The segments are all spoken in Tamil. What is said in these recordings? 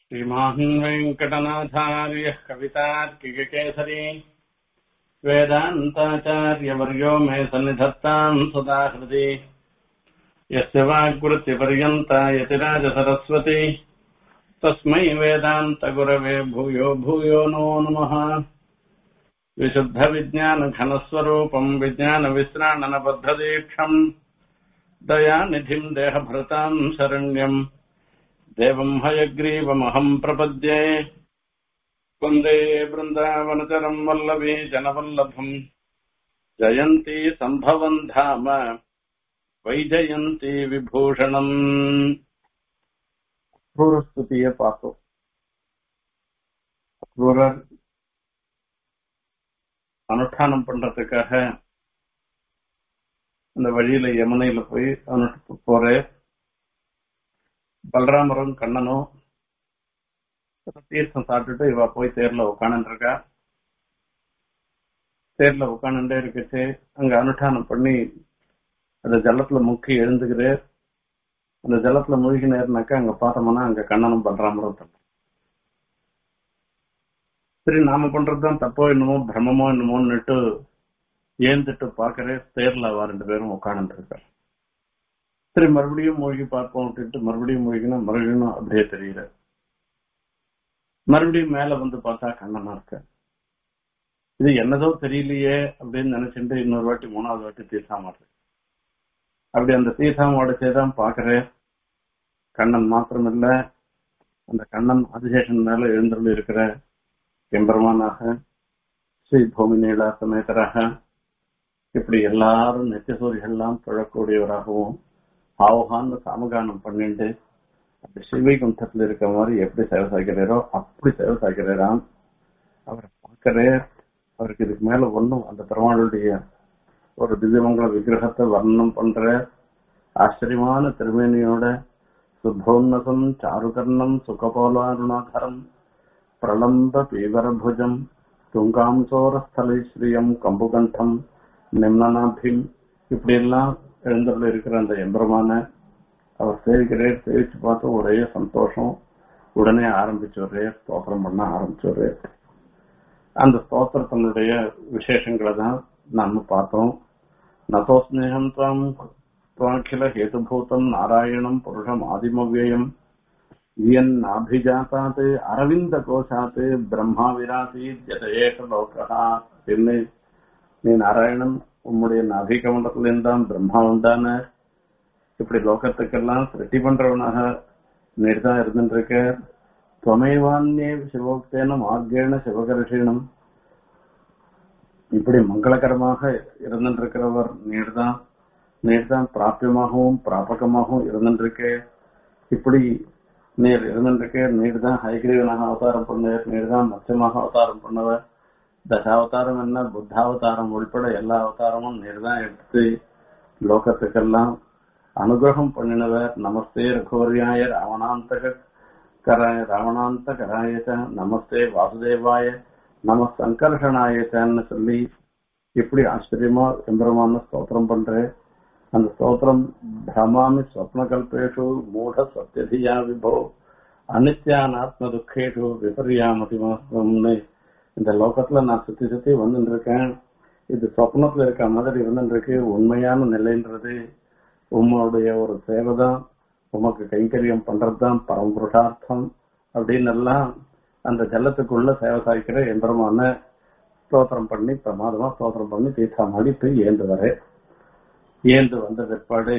श्रीमान् वेङ्कटनाथार्यः कवितार्किककेसरी वेदान्ताचार्यवर्यो मे सन्निधत्ताम् सदा हृदि यस्य वाग्वृत्तिपर्यन्ता यतिराजसरस्वती तस्मै वेदान्तगुरवे भूयो भूयो नो नमः विशुद्धविज्ञानघनस्वरूपम् विज्ञानविश्राणनबद्धदीक्षम् दयानिधिम् देहभृताम् शरण्यम् देवम् हयग्रीवमहम् प्रपद्ये वन्दे बृन्दावनचरम् वल्लभी जनवल्लभम् जयन्ती सम्भवम् धाम வைஜயந்தி விபூஷணம் அக்ரூரஸ்துதிய பார்த்தோம் அக்ரூரர் அனுஷ்டானம் பண்றதுக்காக அந்த வழியில யமுனையில போய் அனுஷ்டு போற பலராமரும் கண்ணனும் தீர்த்தம் சாப்பிட்டுட்டு இவ போய் தேர்ல உட்காந்துட்டு இருக்கா தேர்ல உட்காந்துட்டே இருக்குச்சு அங்க அனுஷ்டானம் பண்ணி அந்த ஜலத்துல முக்கி எழுந்துக்கிறேன் அந்த ஜலத்துல மூழ்கி நேர்னாக்கா அங்க பார்த்தோம்னா அங்க கண்ணனும் பண்றாமலும் தப்பு சரி நாம பண்றதுதான் தப்போ என்னமோ பிரம்மமோ என்னமோன்னுட்டு ஏந்துட்டு பாக்குறேன் தேர்ல அவ ரெண்டு பேரும் உட்காந்து இருக்காரு சரி மறுபடியும் மூழ்கி பார்ப்போம் அப்படின்ட்டு மறுபடியும் மூழ்கினா மறுபடியும் அப்படியே தெரியல மறுபடியும் மேல வந்து பார்த்தா கண்ணனா இருக்க இது என்னதோ தெரியலையே அப்படின்னு நினைச்சுட்டு இன்னொரு வாட்டி மூணாவது வாட்டி தீர்த்தா மாட்டேன் அப்படி அந்த சீதாமோட சேதான் பாக்குறேன் கண்ணன் மாத்திரம் இல்ல அந்த கண்ணன் அதிசேஷன் மேல எழுந்தருள் இருக்கிற எம்பெருமானாக ஸ்ரீ பூமி நீளா சமேதராக இப்படி எல்லாரும் நெத்திசூரிகள்லாம் தொழக்கூடியவராகவும் ஆவகான்னு சாமகானம் பண்ணிட்டு அப்படி ஸ்ரீவைகுண்டத்துல இருக்க மாதிரி எப்படி சேவை சாய்க்கிறாரோ அப்படி சேவை சாய்க்கிறாராம் அவரை பார்க்கறே அவருக்கு இதுக்கு மேல ஒண்ணும் அந்த பெருமாளுடைய ஒரு திவ்யமங்கல விக்கிரகத்தை வர்ணனம் பண்ற ஆச்சரியமான திருமேனியோட சுபோன்னசம் சாருகர்ணம் சுகபோலாருணாகரம் பிரலம்ப பீவரபுஜம் துங்காம்சோரஸ்தலைஸ்ரீயம் கம்புகண்டம் நிம்னநாபிம் இப்படி எல்லாம் எழுந்தருள் இருக்கிற அந்த எம்பெருமான அவர் சேவிக்கிறே சேவிச்சு பார்த்து ஒரே சந்தோஷம் உடனே ஆரம்பிச்சுடுறே ஸ்தோத்திரம் பண்ண ஆரம்பிச்சுடுறே அந்த ஸ்தோத்திரத்தினுடைய விசேஷங்களை தான் நம்ம பார்த்தோம் நதோஸ்நேகம் துவாம் துவாக்கில ஹேதுபூதம் நாராயணம் புருஷம் ஆதிமவ்யயம் இயன் நாபிஜாத்தாத் அரவிந்த கோஷாத் பிரம்மா விராசி ஜதேஷ லோகா அப்படின்னு நீ நாராயணன் உம்முடைய நாபிகமண்டத்திலிருந்து தான் பிரம்மா உண்டான இப்படி லோகத்துக்கெல்லாம் சிருஷ்டி பண்றவனாக நீர்தான் இருந்துருக்க துவமைவான்யே சிவோக்தேனம் ஆர்கேன சிவகரிஷீனம் இப்படி மங்களகரமாக இருந்திருக்கிறவர் நீர்தான் நீர்தான் பிராபியமாகவும் பிராபகமாகவும் இருந்திருக்கு இப்படி நீர் இருந்திருக்க நீர் தான் ஹைகிரீவனாக அவதாரம் பண்ணவர் நீர் தான் மத்தியமாக அவதாரம் பண்ணவர் தசாவதாரம் என்ன புத்தாவதாரம் உள்பட எல்லா அவதாரமும் நீர் தான் எடுத்து லோகத்துக்கெல்லாம் அனுகிரகம் பண்ணினவர் நமஸ்தே ரகோரியாய ராவணாந்தக கராய ராவணாந்த கராயச்ச நமஸ்தே வாசுதேவாய நம சங்கர்ஷனாயத்தான்னு சொல்லி எப்படி ஆச்சரியமா எம்பெருமான ஸ்தோத்திரம் பண்றேன் அந்த ஸ்தோத்திரம் பிரமாமி ஸ்வப்னகல்பேஷு மூட சத்தியதியா விபோ அனித்யானாத்ம துக்கேஷு விபரியாமதிமாஸ்தம்னு இந்த லோகத்துல நான் சுத்தி சுத்தி வந்துட்டு இருக்கேன் இது சொப்னத்துல இருக்க மாதிரி இருந்துருக்கு உண்மையான நிலைன்றது உங்களுடைய ஒரு சேவை தான் உமக்கு கைங்கரியம் பண்றதுதான் பரம்புருஷார்த்தம் அப்படின்னு எல்லாம் அந்த ஜலத்துக்குள்ள சேவை சாய்க்கிற எம்பெருமான ஸ்தோத்திரம் பண்ணி பிரமாதமா ஸ்தோத்திரம் பண்ணி தீர்த்தா மாடி போய் ஏந்து வர ஏந்து வந்த பிற்பாடு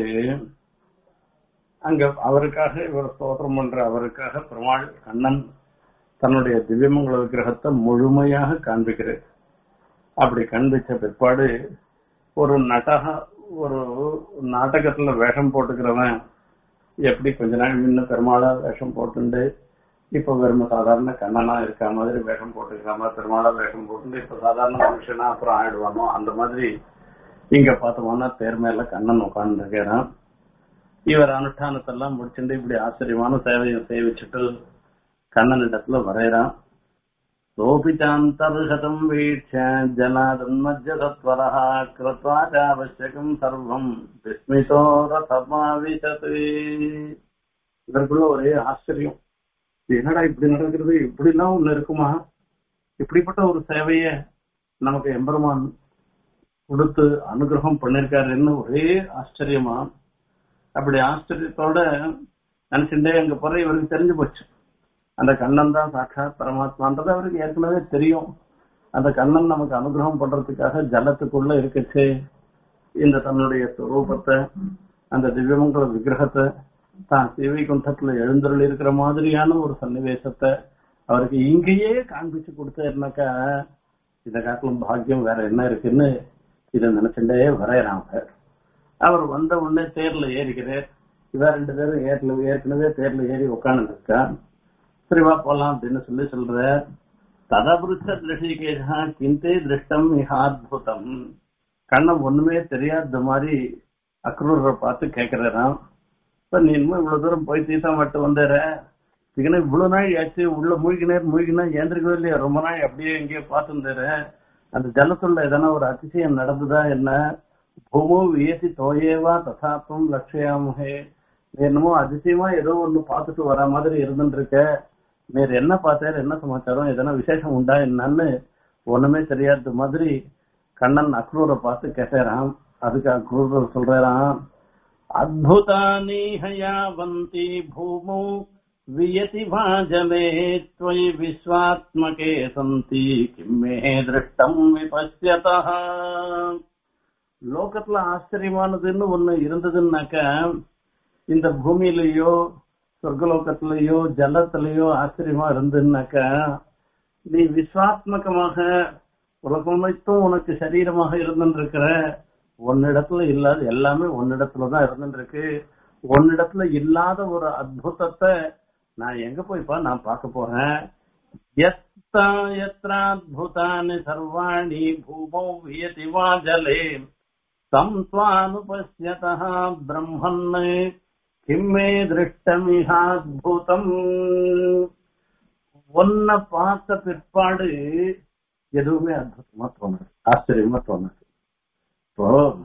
அங்க அவருக்காக இவர் ஸ்தோத்திரம் பண்ற அவருக்காக பெருமாள் கண்ணன் தன்னுடைய திவ்யமங்கல விக்கிரகத்தை முழுமையாக காண்பிக்கிறார் அப்படி காண்பிச்ச பிற்பாடு ஒரு நடக ஒரு நாடகத்துல வேஷம் போட்டுக்கிறவன் எப்படி கொஞ்ச நாள் முன்ன பெருமாளா வேஷம் போட்டுண்டு இப்ப வெறும் சாதாரண கண்ணனா இருக்க மாதிரி வேஷம் போட்டுக்கிறாம பெருமாளா வேஷம் போட்டு இப்ப சாதாரண மனுஷனா அப்புறம் ஆயிடுவானோ அந்த மாதிரி இங்க பார்த்தோம்னா தேர் மேல கண்ணன் உட்கார்ந்து இருக்கிறான் இவர் அனுஷ்டானத்தெல்லாம் முடிச்சுட்டு இப்படி ஆச்சரியமான சேவையை சேவிச்சுட்டு கண்ணன் இடத்துல வரைகிறான் சோபிச்சாந்தர்ஹதம் வீட்ச ஜனாதன்மஜ்ஜதத்வரः கிருத்வா சாவசியகம் சர்வம் விஸ்மிதோ ரதமாவிசத் இதற்குள்ள ஒரே ஆச்சரியம் என்னடா இப்படி நடக்கிறது இப்படி எல்லாம் ஒண்ணு இருக்குமா இப்படிப்பட்ட ஒரு சேவைய நமக்கு எம்பெருமான் கொடுத்து அனுகிரகம் பண்ணிருக்காருன்னு ஒரே ஆச்சரியமா அப்படி ஆச்சரியத்தோட நினைச்சுட்டே அங்க போற இவருக்கு தெரிஞ்சு போச்சு அந்த கண்ணன் தான் சாட்சாத் பரமாத்மான்றது அவருக்கு ஏற்கனவே தெரியும் அந்த கண்ணன் நமக்கு அனுகிரகம் பண்றதுக்காக ஜலத்துக்குள்ள இருக்குச்சு இந்த தன்னுடைய ரூபத்தை அந்த திவ்யமங்கல விக்கிரகத்தை தான் சிவை குண்டத்துல எழுந்தருள் இருக்கிற மாதிரியான ஒரு சன்னிவேசத்தை அவருக்கு இங்கேயே காண்பிச்சு கொடுத்தாருனாக்கா இந்த காட்டிலும் பாக்கியம் வேற என்ன இருக்குன்னு இதை நினைச்சுட்டே வரையறான் அவர் அவர் வந்த உடனே தேர்ல ஏறிக்கிறார் இவன் ரெண்டு பேரும் ஏற்ல ஏற்கனவே தேர்ல ஏறி உட்காந்து இருக்கா சரி வா போலாம் அப்படின்னு சொல்லி சொல்ற ததபுருச்ச திருஷிகேஷா கிந்தே திருஷ்டம் மிகாத்புதம் கண்ணம் ஒண்ணுமே தெரியாத மாதிரி அக்ரூரை பார்த்து கேக்குறாராம் இப்ப நீ இன்னும் இவ்வளவு தூரம் போய் சீதா மட்டும் வந்தேற இதுக்குன்னு இவ்வளவு நாள் ஆச்சு உள்ள மூழ்கினேர் மூழ்கினா ஏந்திருக்கவே இல்லையா ரொம்ப நாள் அப்படியே எங்கேயோ பார்த்துருந்தாரு அந்த ஜலத்துள்ள எதனா ஒரு அதிசயம் நடந்துதா என்ன பூமோ வியசி தோயேவா தசாத்தும் லட்சியாமுகே நீ என்னமோ அதிசயமா ஏதோ ஒண்ணு பார்த்துட்டு வர மாதிரி இருந்துட்டு இருக்க நீர் என்ன பார்த்தாரு என்ன சமாச்சாரம் எதனா விசேஷம் உண்டா என்னன்னு ஒண்ணுமே தெரியாத மாதிரி கண்ணன் அக்ரூரை பார்த்து கேட்டாராம் அதுக்கு அக்ரூர் சொல்றாராம் அத்புதானி ஹயாவந்தி பூமௌ வியதி வாஜலே त्वयि விஸ்வாத்மகே சந்தி கிம்மே திருஷ்டம் விபஸ்யதः லோகத்துல ஆச்சரியமானதுன்னு ஒண்ணு இருந்ததுன்னாக்க இந்த பூமியிலயோ சொர்க்கலோகத்திலயோ ஜலத்திலயோ ஆச்சரியமா இருந்ததுன்னாக்க நீ விஸ்வாத்மகமாக உலகமைத்தும் உனக்கு சரீரமாக இருந்துருக்கிற ஒன்னிடத்துல இல்லாத எல்லாமே ஒன்னிடத்துலதான் இருந்துருக்கு ஒன்னிடத்துல இல்லாத ஒரு அற்புதத்தை நான் எங்க போய்ப்பா நான் பார்க்க போறேன் எத்தா எத்ராத்புதானி சர்வாணி பூமௌ வியதி வா ஜலே தம் त्वानुपश्यतः பிரம்மன் கிம்மே திருஷ்டமிகாத்புதம் ஒன்ன பார்த்த பிற்பாடு எதுவுமே அற்புதமா தோணுது ஆச்சரியமா தோணுது இப்போ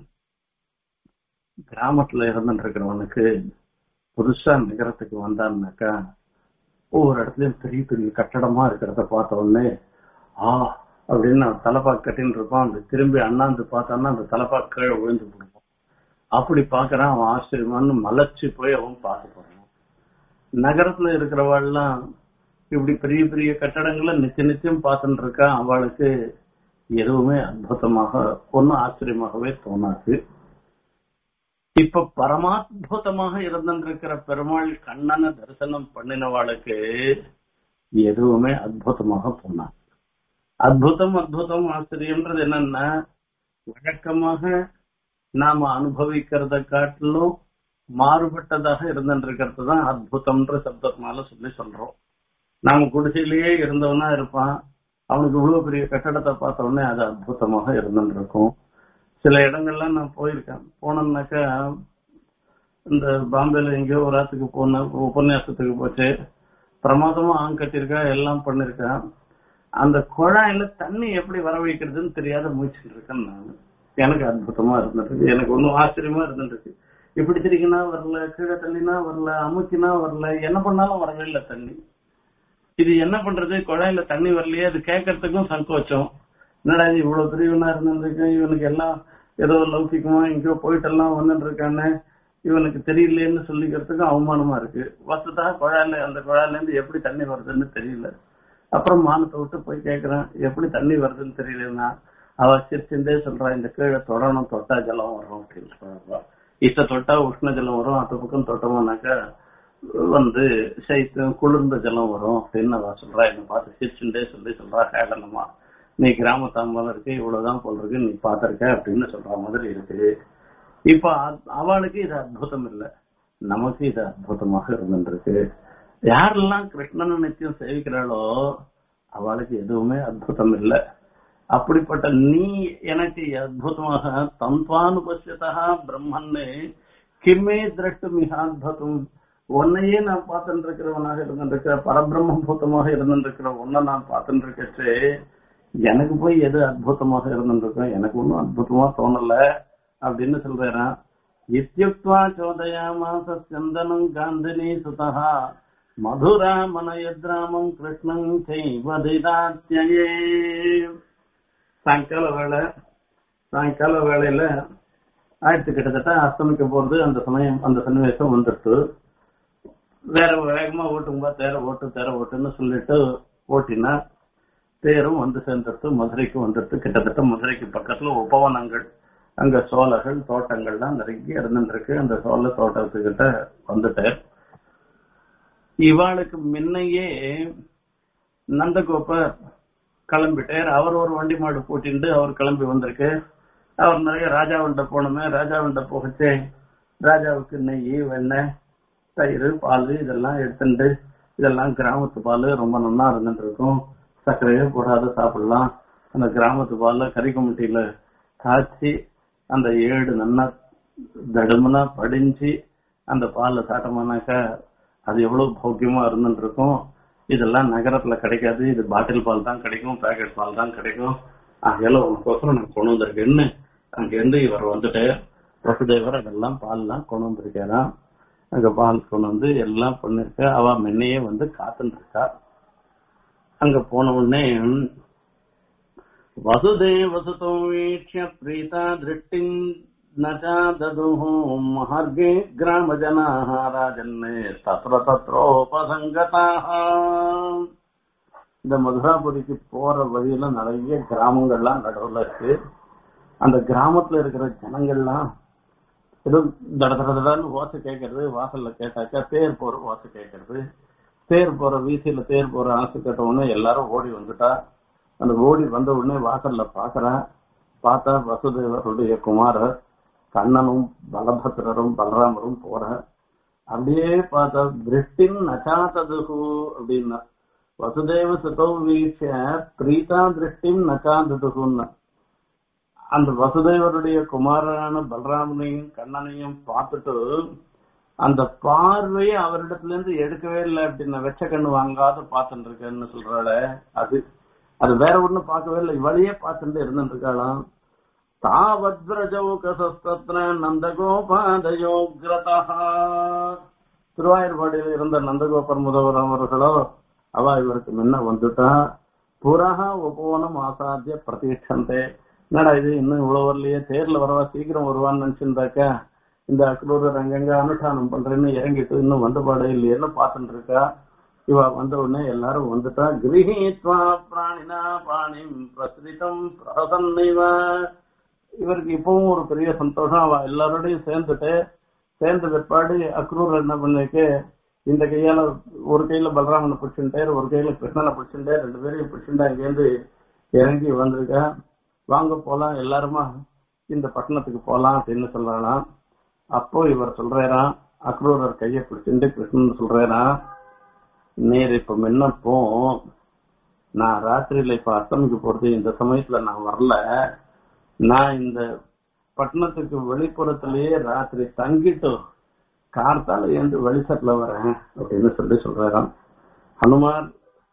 கிராமத்துல இருந்துட்டு இருக்கிறவனுக்கு புதுசா நகரத்துக்கு வந்தான்னாக்கா ஒவ்வொரு இடத்துலயும் பெரிய பெரிய கட்டடமா இருக்கிறத பார்த்த உடனே ஆ அப்படின்னு அவன் தலைப்பாக்கு கட்டின்னு இருப்பான் அந்த திரும்பி அண்ணாந்து பார்த்தான்னா அந்த தலைப்பாக்கு கீழே விழுந்து போடுவான் அப்படி பாக்குறான் அவன் ஆச்சரியமான்னு மலைச்சு போய் அவன் பார்க்க போறான் நகரத்துல இருக்கிறவாள்லாம் இப்படி பெரிய பெரிய கட்டடங்களை நிச்சய நிச்சயம் பார்த்துட்டு இருக்கா அவளுக்கு எதுவுமே அற்புதமாக ஒன்னும் ஆச்சரியமாகவே தோணாது இப்ப பரமாத்புதமாக இருந்திருக்கிற பெருமாள் கண்ணனை தரிசனம் பண்ணினவாளுக்கு எதுவுமே அற்புதமாக தோணாது அற்புதம் அற்புதம் ஆச்சரியம்ன்றது என்னன்னா வழக்கமாக நாம அனுபவிக்கிறத காட்டிலும் மாறுபட்டதாக இருந்துருக்கிறது தான் அற்புதம்ன்ற சப்தத்தினால சொல்லி சொல்றோம் நாம குடிசையிலேயே இருந்தவனா இருப்பான் அவனுக்கு இவ்வளவு பெரிய கட்டடத்தை பார்த்த உடனே அது அற்புதமாக இருந்துட்டு இருக்கும் சில இடங்கள்ல நான் போயிருக்கேன் போனோம்னாக்கா இந்த பாம்பேல எங்கேயோ ஒரு ஆத்துக்கு போன உபன்யாசத்துக்கு போச்சு பிரமாதமா ஆங் கட்டியிருக்கா எல்லாம் பண்ணிருக்கேன் அந்த குழாயில தண்ணி எப்படி வர வைக்கிறதுன்னு தெரியாத முயற்சிட்டு இருக்கேன் நான் எனக்கு அற்புதமா இருந்துருக்கு எனக்கு ஒன்றும் ஆச்சரியமா இருந்துருக்கு இப்படி திரிக்கினா வரல கீழே தள்ளினா வரல அமுக்கினா வரல என்ன பண்ணாலும் வரவே இல்லை தண்ணி இது என்ன பண்றது குழாயில தண்ணி வரலையே அது கேட்கறதுக்கும் சங்கோச்சம் என்னடா இது இவ்வளவு பெரியவனா இருந்திருக்கு இவனுக்கு எல்லாம் ஏதோ லௌகிக்கமா எங்கேயோ போயிட்டு எல்லாம் வந்துட்டு இருக்கானே இவனுக்கு தெரியலையேன்னு சொல்லிக்கிறதுக்கும் அவமானமா இருக்கு வசதா குழாயில அந்த குழாயில இருந்து எப்படி தண்ணி வருதுன்னு தெரியல அப்புறம் மானத்தை விட்டு போய் கேக்குறேன் எப்படி தண்ணி வருதுன்னு தெரியலன்னா அவ சிரிச்சுட்டே சொல்றா இந்த கீழே தொடணும் தொட்டா ஜலம் வரும் அப்படின்னு சொல்றா இத்த தொட்டா உஷ்ண ஜலம் வரும் அந்த பக்கம் தொட்டோம்னாக்கா வந்து சைத்து குளிர்ந்த ஜலம் வரும் அப்படின்னு அவ சொல்றா என்ன பார்த்து சிரிச்சுட்டே சொல்லி சொல்றா கேடனமா நீ கிராமத்தாம்பலம் இருக்கு இவ்வளவுதான் போல் இருக்கு நீ பாத்திருக்க அப்படின்னு சொல்ற மாதிரி இருக்கு இப்ப அ- அவளுக்கு இது அற்புதம் இல்ல நமக்கு இது அற்புதமாக இருந்துருக்கு யாரெல்லாம் கிருஷ்ணனை நித்தியம் சேவிக்கிறாளோ அவளுக்கு எதுவுமே அற்புதம் இல்ல அப்படிப்பட்ட நீ எனக்கு அற்புதமாக தந்த்வானுபசியதா பிரம்மன்னு கிம்மே திரட்டு மிக அற்புதம் உன்னையே நான் பார்த்துட்டு இருக்கிறவனாக இருந்திருக்கிற பரபிரம்ம பூத்தமாக இருந்திருக்கிற உன்னை நான் பார்த்துட்டு இருக்கச்சு எனக்கு போய் எது அற்புதமாக இருந்திருக்கும் எனக்கு ஒன்றும் அற்புதமா தோணல அப்படின்னு சொல்றேன் இத்தியுக்வா சோதயாமாச சந்தனம் காந்தினி சுதா மதுராமனயத்ராமம் கிருஷ்ணம் செய்வதிதாத்தியே சாயங்கால வேலை சாயங்கால வேலையில ஆயிரத்து கிட்டத்தட்ட அஸ்தமிக்க போறது அந்த சமயம் அந்த சன்னிவேசம் வந்துட்டு வேற வேகமா ஓட்டுங்க தேர ஓட்டு தேர ஓட்டுன்னு சொல்லிட்டு ஓட்டினா தேரும் வந்து சேர்ந்துட்டு மதுரைக்கு வந்துட்டு கிட்டத்தட்ட மதுரைக்கு பக்கத்துல உபவனங்கள் அங்க சோலைகள் தோட்டங்கள்லாம் நிறைய இருந்துருக்கு அந்த சோழ தோட்டத்துக்கிட்ட வந்துட்டேன் இவாளுக்கு முன்னையே நந்தகோப்பர் கிளம்பிட்டார் அவர் ஒரு வண்டி மாடு பூட்டிண்டு அவர் கிளம்பி வந்திருக்கு அவர் நிறைய ராஜாவுண்ட போனோமே ராஜாவுண்ட போகச்சே ராஜாவுக்கு நெய் வெண்ணெய் தயிர் பால் இதெல்லாம் எடுத்துட்டு இதெல்லாம் கிராமத்து பால் ரொம்ப நல்லா இருந்துட்டு இருக்கும் சர்க்கரையே போடாத சாப்பிடலாம் அந்த கிராமத்து பால்ல கறி கமிட்டியில காய்ச்சி அந்த ஏடு நல்லா தடுமனா படிஞ்சு அந்த பால்ல சாட்டமானாக்கா அது எவ்வளவு பௌக்கியமா இருந்துட்டு இருக்கும் இதெல்லாம் நகரத்துல கிடைக்காது இது பாட்டில் பால் தான் கிடைக்கும் பேக்கெட் பால் தான் கிடைக்கும் ஆகையால உனக்கோசரம் நான் கொண்டு வந்திருக்கேன்னு அங்கிருந்து இவர் வந்துட்டு வசுதேவர் அதெல்லாம் பால்லாம் கொண்டு வந்திருக்காராம் அங்க பால் கொண்டு வந்து எல்லாம் பண்ணிருக்க அவ முன்னையே வந்து காத்துட்டு இருக்கா அங்க போன உடனே வசுதேவசுதோ வீட்சிய பிரீதா திருஷ்டிம் நச்சாததுः மார்गे கிராமஜனாः ராஜன்னே தத்ர தத்ரோபசங்கதாः இந்த மதுராபுரிக்கு போற வழியில நிறைய கிராமங்கள்லாம் நடுவுல இருக்கு அந்த கிராமத்துல இருக்கிற ஜனங்கள்லாம் ஏதோ தட தட தடன்னு ஓசை கேட்கறது வாசல்ல கேட்டாக்கா தேர் போற ஓசை கேட்கறது தேர் போற வீசியில தேர் போற ஆசை கேட்ட உடனே எல்லாரும் ஓடி வந்துட்டா அந்த ஓடி வந்த உடனே வாசல்ல பாக்குறா பார்த்தா வசுதேவருடைய குமாரர் கண்ணனும் பலபத்ரரும் பலராமரும் போற அப்படியே பார்த்தா திருஷ்டின் நச்சாததுகு அப்படின்னா வசுதேவ சுதோ வீட்ச பிரீதா திருஷ்டிம் நச்சாததுகுன்னா அந்த வசுதேவருடைய குமாரனான பலராமனையும் கண்ணனையும் பார்த்துட்டு அந்த பார்வையை அவரிடத்துல இருந்து எடுக்கவே இல்லை அப்படின்னா வெச்ச கண்ணு வாங்காத பார்த்துட்டு இருக்கேன்னு சொல்றாள அது அது வேற ஒண்ணு பார்க்கவே இல்லை இவளையே பார்த்துட்டு இருந்துட்டு இருக்காளாம் தாவத்ரஜௌகசஸ்தத்ர நந்தகோபாதயோகிரதா திருவாயூர்பாடியில் இருந்த நந்தகோபர் முதல்வர் அவர்களோ அவ இவருக்கு முன்ன வந்துட்டா புறக உபவனம் ஆசாத்திய பிரதீட்சந்தே என்னடா இது இன்னும் இவ்வளவு வரலையே தேர்ல வரவா சீக்கிரம் வருவான்னு நினைச்சிருந்தாக்கா இந்த அக்ரூரர் அங்கங்க அனுஷ்டானம் பண்றேன்னு இறங்கிட்டு இன்னும் வந்த பாடு இல்லையேன்னு பார்த்துட்டு இருக்கா இவ வந்த உடனே எல்லாரும் வந்துட்டா கிரகித்வா பிராணினா பாணிம் பிரசுரிதம் பிரசன்னைவ இவருக்கு இப்பவும் ஒரு பெரிய சந்தோஷம் அவ எல்லாரோடையும் சேர்ந்துட்டு சேர்ந்த பிற்பாடு அக்ரூர் என்ன பண்ணிருக்கு இந்த கையால ஒரு கையில பலராமனை பிடிச்சுட்டாரு ஒரு கையில கிருஷ்ணனை பிடிச்சுட்டாரு ரெண்டு பேரையும் பிடிச்சுட்டா இங்கேருந்து இறங்கி வந்திருக்கா வாங்க போலாம் எல்லாருமா இந்த பட்டணத்துக்கு போலாம் அப்படின்னு சொல்றாராம் அப்போ இவர் சொல்றாராம் அக்ரூரர் கையை பிடிச்சிட்டு கிருஷ்ணன் சொல்றாராம் நேர் இப்ப முன்னப்போ நான் ராத்திரியில இப்ப அஸ்தமிக்கு போறது இந்த சமயத்துல நான் வரல நான் இந்த பட்டணத்துக்கு வெளிப்புறத்திலேயே ராத்திரி தங்கிட்டு கார்த்தால ஏந்து வெளிச்சத்துல வரேன் அப்படின்னு சொல்லி சொல்றாராம் ஹனுமார்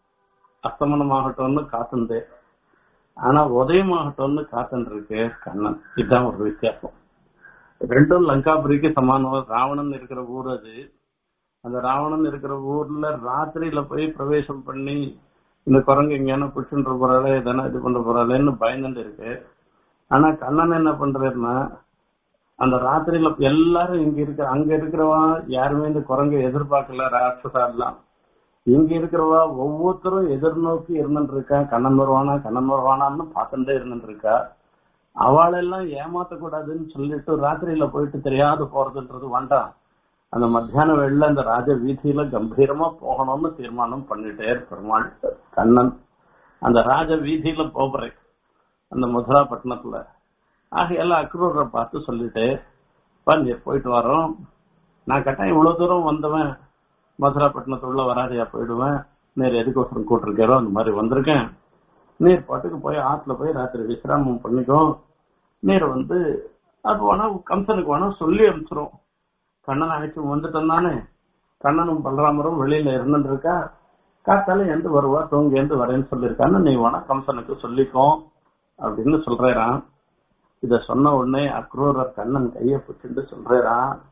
அஸ்தமனமாகட்டும்னு காத்துந்தே ஆனா உதயமாகட்டும்னு காத்துட்டு இருக்கு கண்ணன் இதுதான் ஒரு வித்தியாசம் ரெண்டும் லங்காபுரிக்கு சமானம் ராவணன் இருக்கிற ஊர் அது அந்த ராவணன் இருக்கிற ஊர்ல ராத்திரியில போய் பிரவேசம் பண்ணி இந்த குரங்கு எங்கேயான பிடிச்சுட்டு போறாளே எதனா இது பண்ற போறாளேன்னு பயந்துட்டு இருக்கு ஆனா கண்ணன் என்ன பண்றாருன்னா அந்த ராத்திரியில எல்லாரும் இங்க இருக்கிற அங்க இருக்கிறவா யாருமே இந்த குரங்கை எதிர்பார்க்கல ராட்சசா எல்லாம் இங்க இருக்கிறவா ஒவ்வொருத்தரும் எதிர்நோக்கி இருந்துட்டு இருக்கா கண்ணன் வருவானா கண்ணன் வருவானான்னு பார்த்துட்டே இருந்துட்டு இருக்கா அவளெல்லாம் ஏமாத்த கூடாதுன்னு சொல்லிட்டு ராத்திரியில போயிட்டு தெரியாது போறதுன்றது வேண்டாம் அந்த மத்தியான வேளையில அந்த ராஜ வீதியில கம்பீரமா போகணும்னு தீர்மானம் பண்ணிட்டே பெருமாள் கண்ணன் அந்த ராஜ வீதியில போகிறேன் அந்த மதுரா பட்டணத்துல ஆகையால அக்ரூரை பார்த்து சொல்லிட்டு "பா, நீ போயிட்டு வரோம் நான் கட்டாயம் இவ்வளவு தூரம் வந்தவன் மதுரா பட்டணத்துள்ள வராதையா போயிடுவேன் நேர் எதுக்கோசரம் கூட்டிருக்காரோ அந்த மாதிரி வந்திருக்கேன் நீர் பாட்டுக்கு போய் ஆத்துல போய் ராத்திரி விசிராமம் பண்ணிக்கோ நீர் வந்து அது வேணா கம்சனுக்கு வேணா சொல்லி அனுப்பிச்சிரும் கண்ணன் அழைச்சு வந்துட்டோம் தானே கண்ணனும் பலராமரும் வெளியில இருந்துட்டு இருக்கா காத்தால எந்த வருவா தூங்கி எந்த வரேன்னு சொல்லியிருக்கான்னு நீ வேணா கம்சனுக்கு சொல்லிக்கோ அப்படின்னு சொல்றாராம் இத சொன்ன உடனே அக்ரூரர் கண்ணன் கைய பிடிச்சிட்டு சொல்றாராம்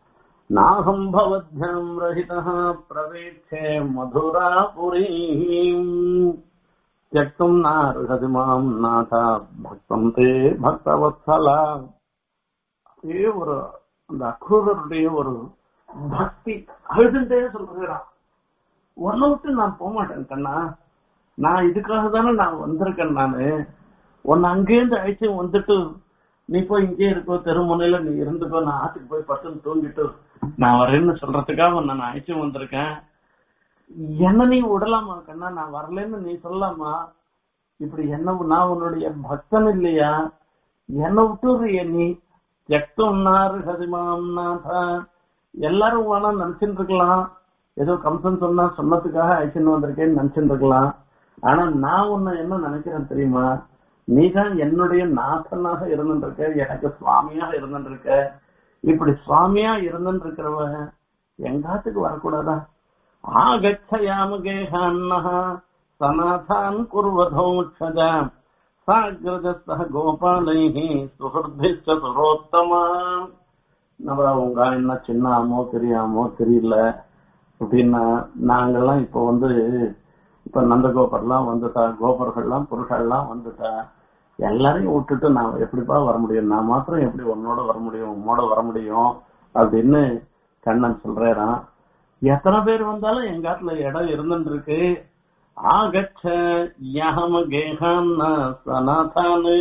நாகம் பவத்யம் ரஹிதः பிரவேட்சே மதுராபுரீம் தியக்தும் நார்ஹதி மாம் நாதா பக்தம் தே பக்தவத்சலா அதே ஒரு அந்த அக்ரூரருடைய ஒரு பக்தி அழுதுண்டே சொல்றான் உன்னை விட்டு நான் போக மாட்டேன் கண்ணா நான் இதுக்காக தானே நான் வந்திருக்கேன் நானு உன்னை அங்கேருந்து அழைச்சு வந்துட்டு நீ போய் இங்கே இருக்கோ தெருமுனையில நீ இருந்துக்கோ நான் ஆத்துக்கு போய் பட்டுன்னு தூங்கிட்டு நான் வரேன்னு சொல்றதுக்காக உன்னை நான் அழைச்சு வந்திருக்கேன் என்ன நீ விடலாமா கண்ணா நான் வரலன்னு நீ சொல்லலாமா இப்படி என்ன நான் உன்னுடைய பக்தன் இல்லையா என்ன விட்டுறிய நீ எக்தொன்னாரு ஹரிமாம் நாதா எல்லாரும் வேணா நினைச்சுட்டு இருக்கலாம் ஏதோ கம்சன் சொன்னா சொன்னதுக்காக அழைச்சுன்னு வந்திருக்கேன்னு நினைச்சுட்டு இருக்கலாம் ஆனா நான் உன்னை என்ன நினைக்கிறேன் தெரியுமா நீதான் என்னுடைய நாதனாக இருந்துருக்க எனக்கு சுவாமியாக இருந்துருக்க இப்படி சுவாமியா இருந்துருக்கிறவ எங்காத்துக்கு வரக்கூடாதா ஆகச்சயாம கேகான்னஹ சநாதான் குர்வதோட்சஜா சாகிரஜஸ்தः கோபாலைः சுஹൃദ്ഭിश्ച சுரோத்தமா நம்ம உங்க என்ன சின்னாமோ தெரியாமோ தெரியல அப்படின்னா நாங்கெல்லாம் இப்போ வந்து இப்ப நந்தகோபர்லாம் வந்துட்டா கோபர்கள்லாம் புருஷர்லாம் வந்துட்டா எல்லாரையும் விட்டுட்டு நான் எப்படிப்பா வர முடியும் நான் மாத்திரம் எப்படி உன்னோட வர முடியும் உன்னோட வர முடியும் அப்படின்னு கண்ணன் சொல்றாராம் எத்தனை பேர் வந்தாலும் எங்க ஆத்துல இடம் இருந்துட்டு இருக்கு ஆகச்ச யஹம கேகான்ன சனாதானு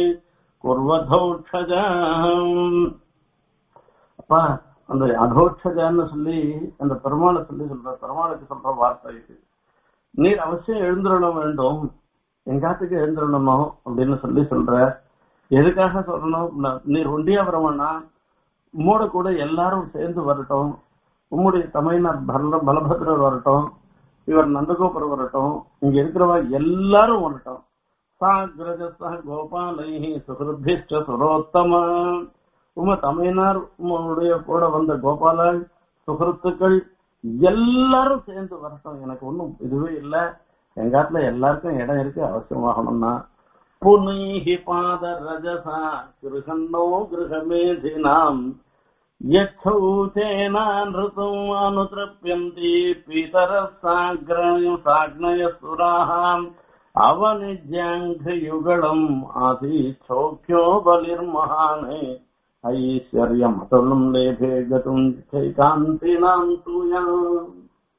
குர்வதோட்சஜம் அப்பா அந்த அதோட்சஜான்னு சொல்லி அந்த பெருமாளை சொல்லி சொல்ற பெருமாளுக்கு சொல்ற வார்த்தை இது நீர் அவசியம் எழுந்திருட வேண்டும் எங்காத்துக்கு எழுந்திரணும் அப்படின்னு சொல்லி சொல்ற எதுக்காக சொல்லணும் ந- நீர் ஒண்டியா வரவனா உம்மோட கூட எல்லாரும் சேர்ந்து வரட்டும் உம்முடைய தமையினர் பல பலபத்ரர் வரட்டும் இவர் நந்தகோபுரம் வரட்டும் இங்க இருக்கிறவ எல்லாரும் வரட்டும் சாகிரஜச கோபாலை சுகிருத்திஷ்ட சுரோத்தம உம தமையினார் உங்களுடைய கூட வந்த கோபாலன் சுகிருத்துக்கள் எல்லாரும் சேர்ந்து வரட்டும் எனக்கு ஒண்ணும் இதுவே இல்ல எங்க ஆத்துல எல்லாருக்கும் இடம் இருக்கு அவசியமாகணும்னா புனீஹி பாத ரஜசா கிருகண்ணோ கிருகமேதினாம் யச்சௌச்சேனான்ருத்தும் அனுதிருப்யந்தி பீதரः சாக்ரயம் சாக்னயசுராः அவனிஜ்யாङ्घ्रियुगलम् आसीच्छोक्यो बलिर्महाने ऐश्वर्यमतुलम् लेभे गतुम् चैकान्तिनाम् तूयाम्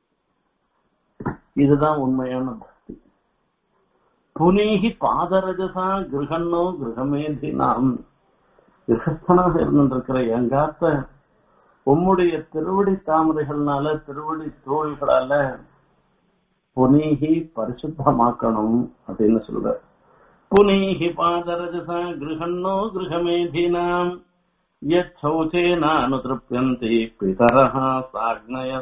இதுதான் உண்மையான பக்தி புனீகி பாதரஜசா கிரகண்ணோ கிரகமேதினாம் கிரகஸ்தனாக இருந்திருக்கிற எங்காத்த உம்முடைய திருவடி தாமரைகள்னால திருவடி தோள்களால புனீகி பரிசுத்தமாக்கணும் அப்படின்னு சொல்ற புனீஹி பாதரஜசா கிரகண்ணோ கிரகமேதினாம் யச்சௌச்சேனானுதிருப்யந்தி பிதரஹ சாக்னய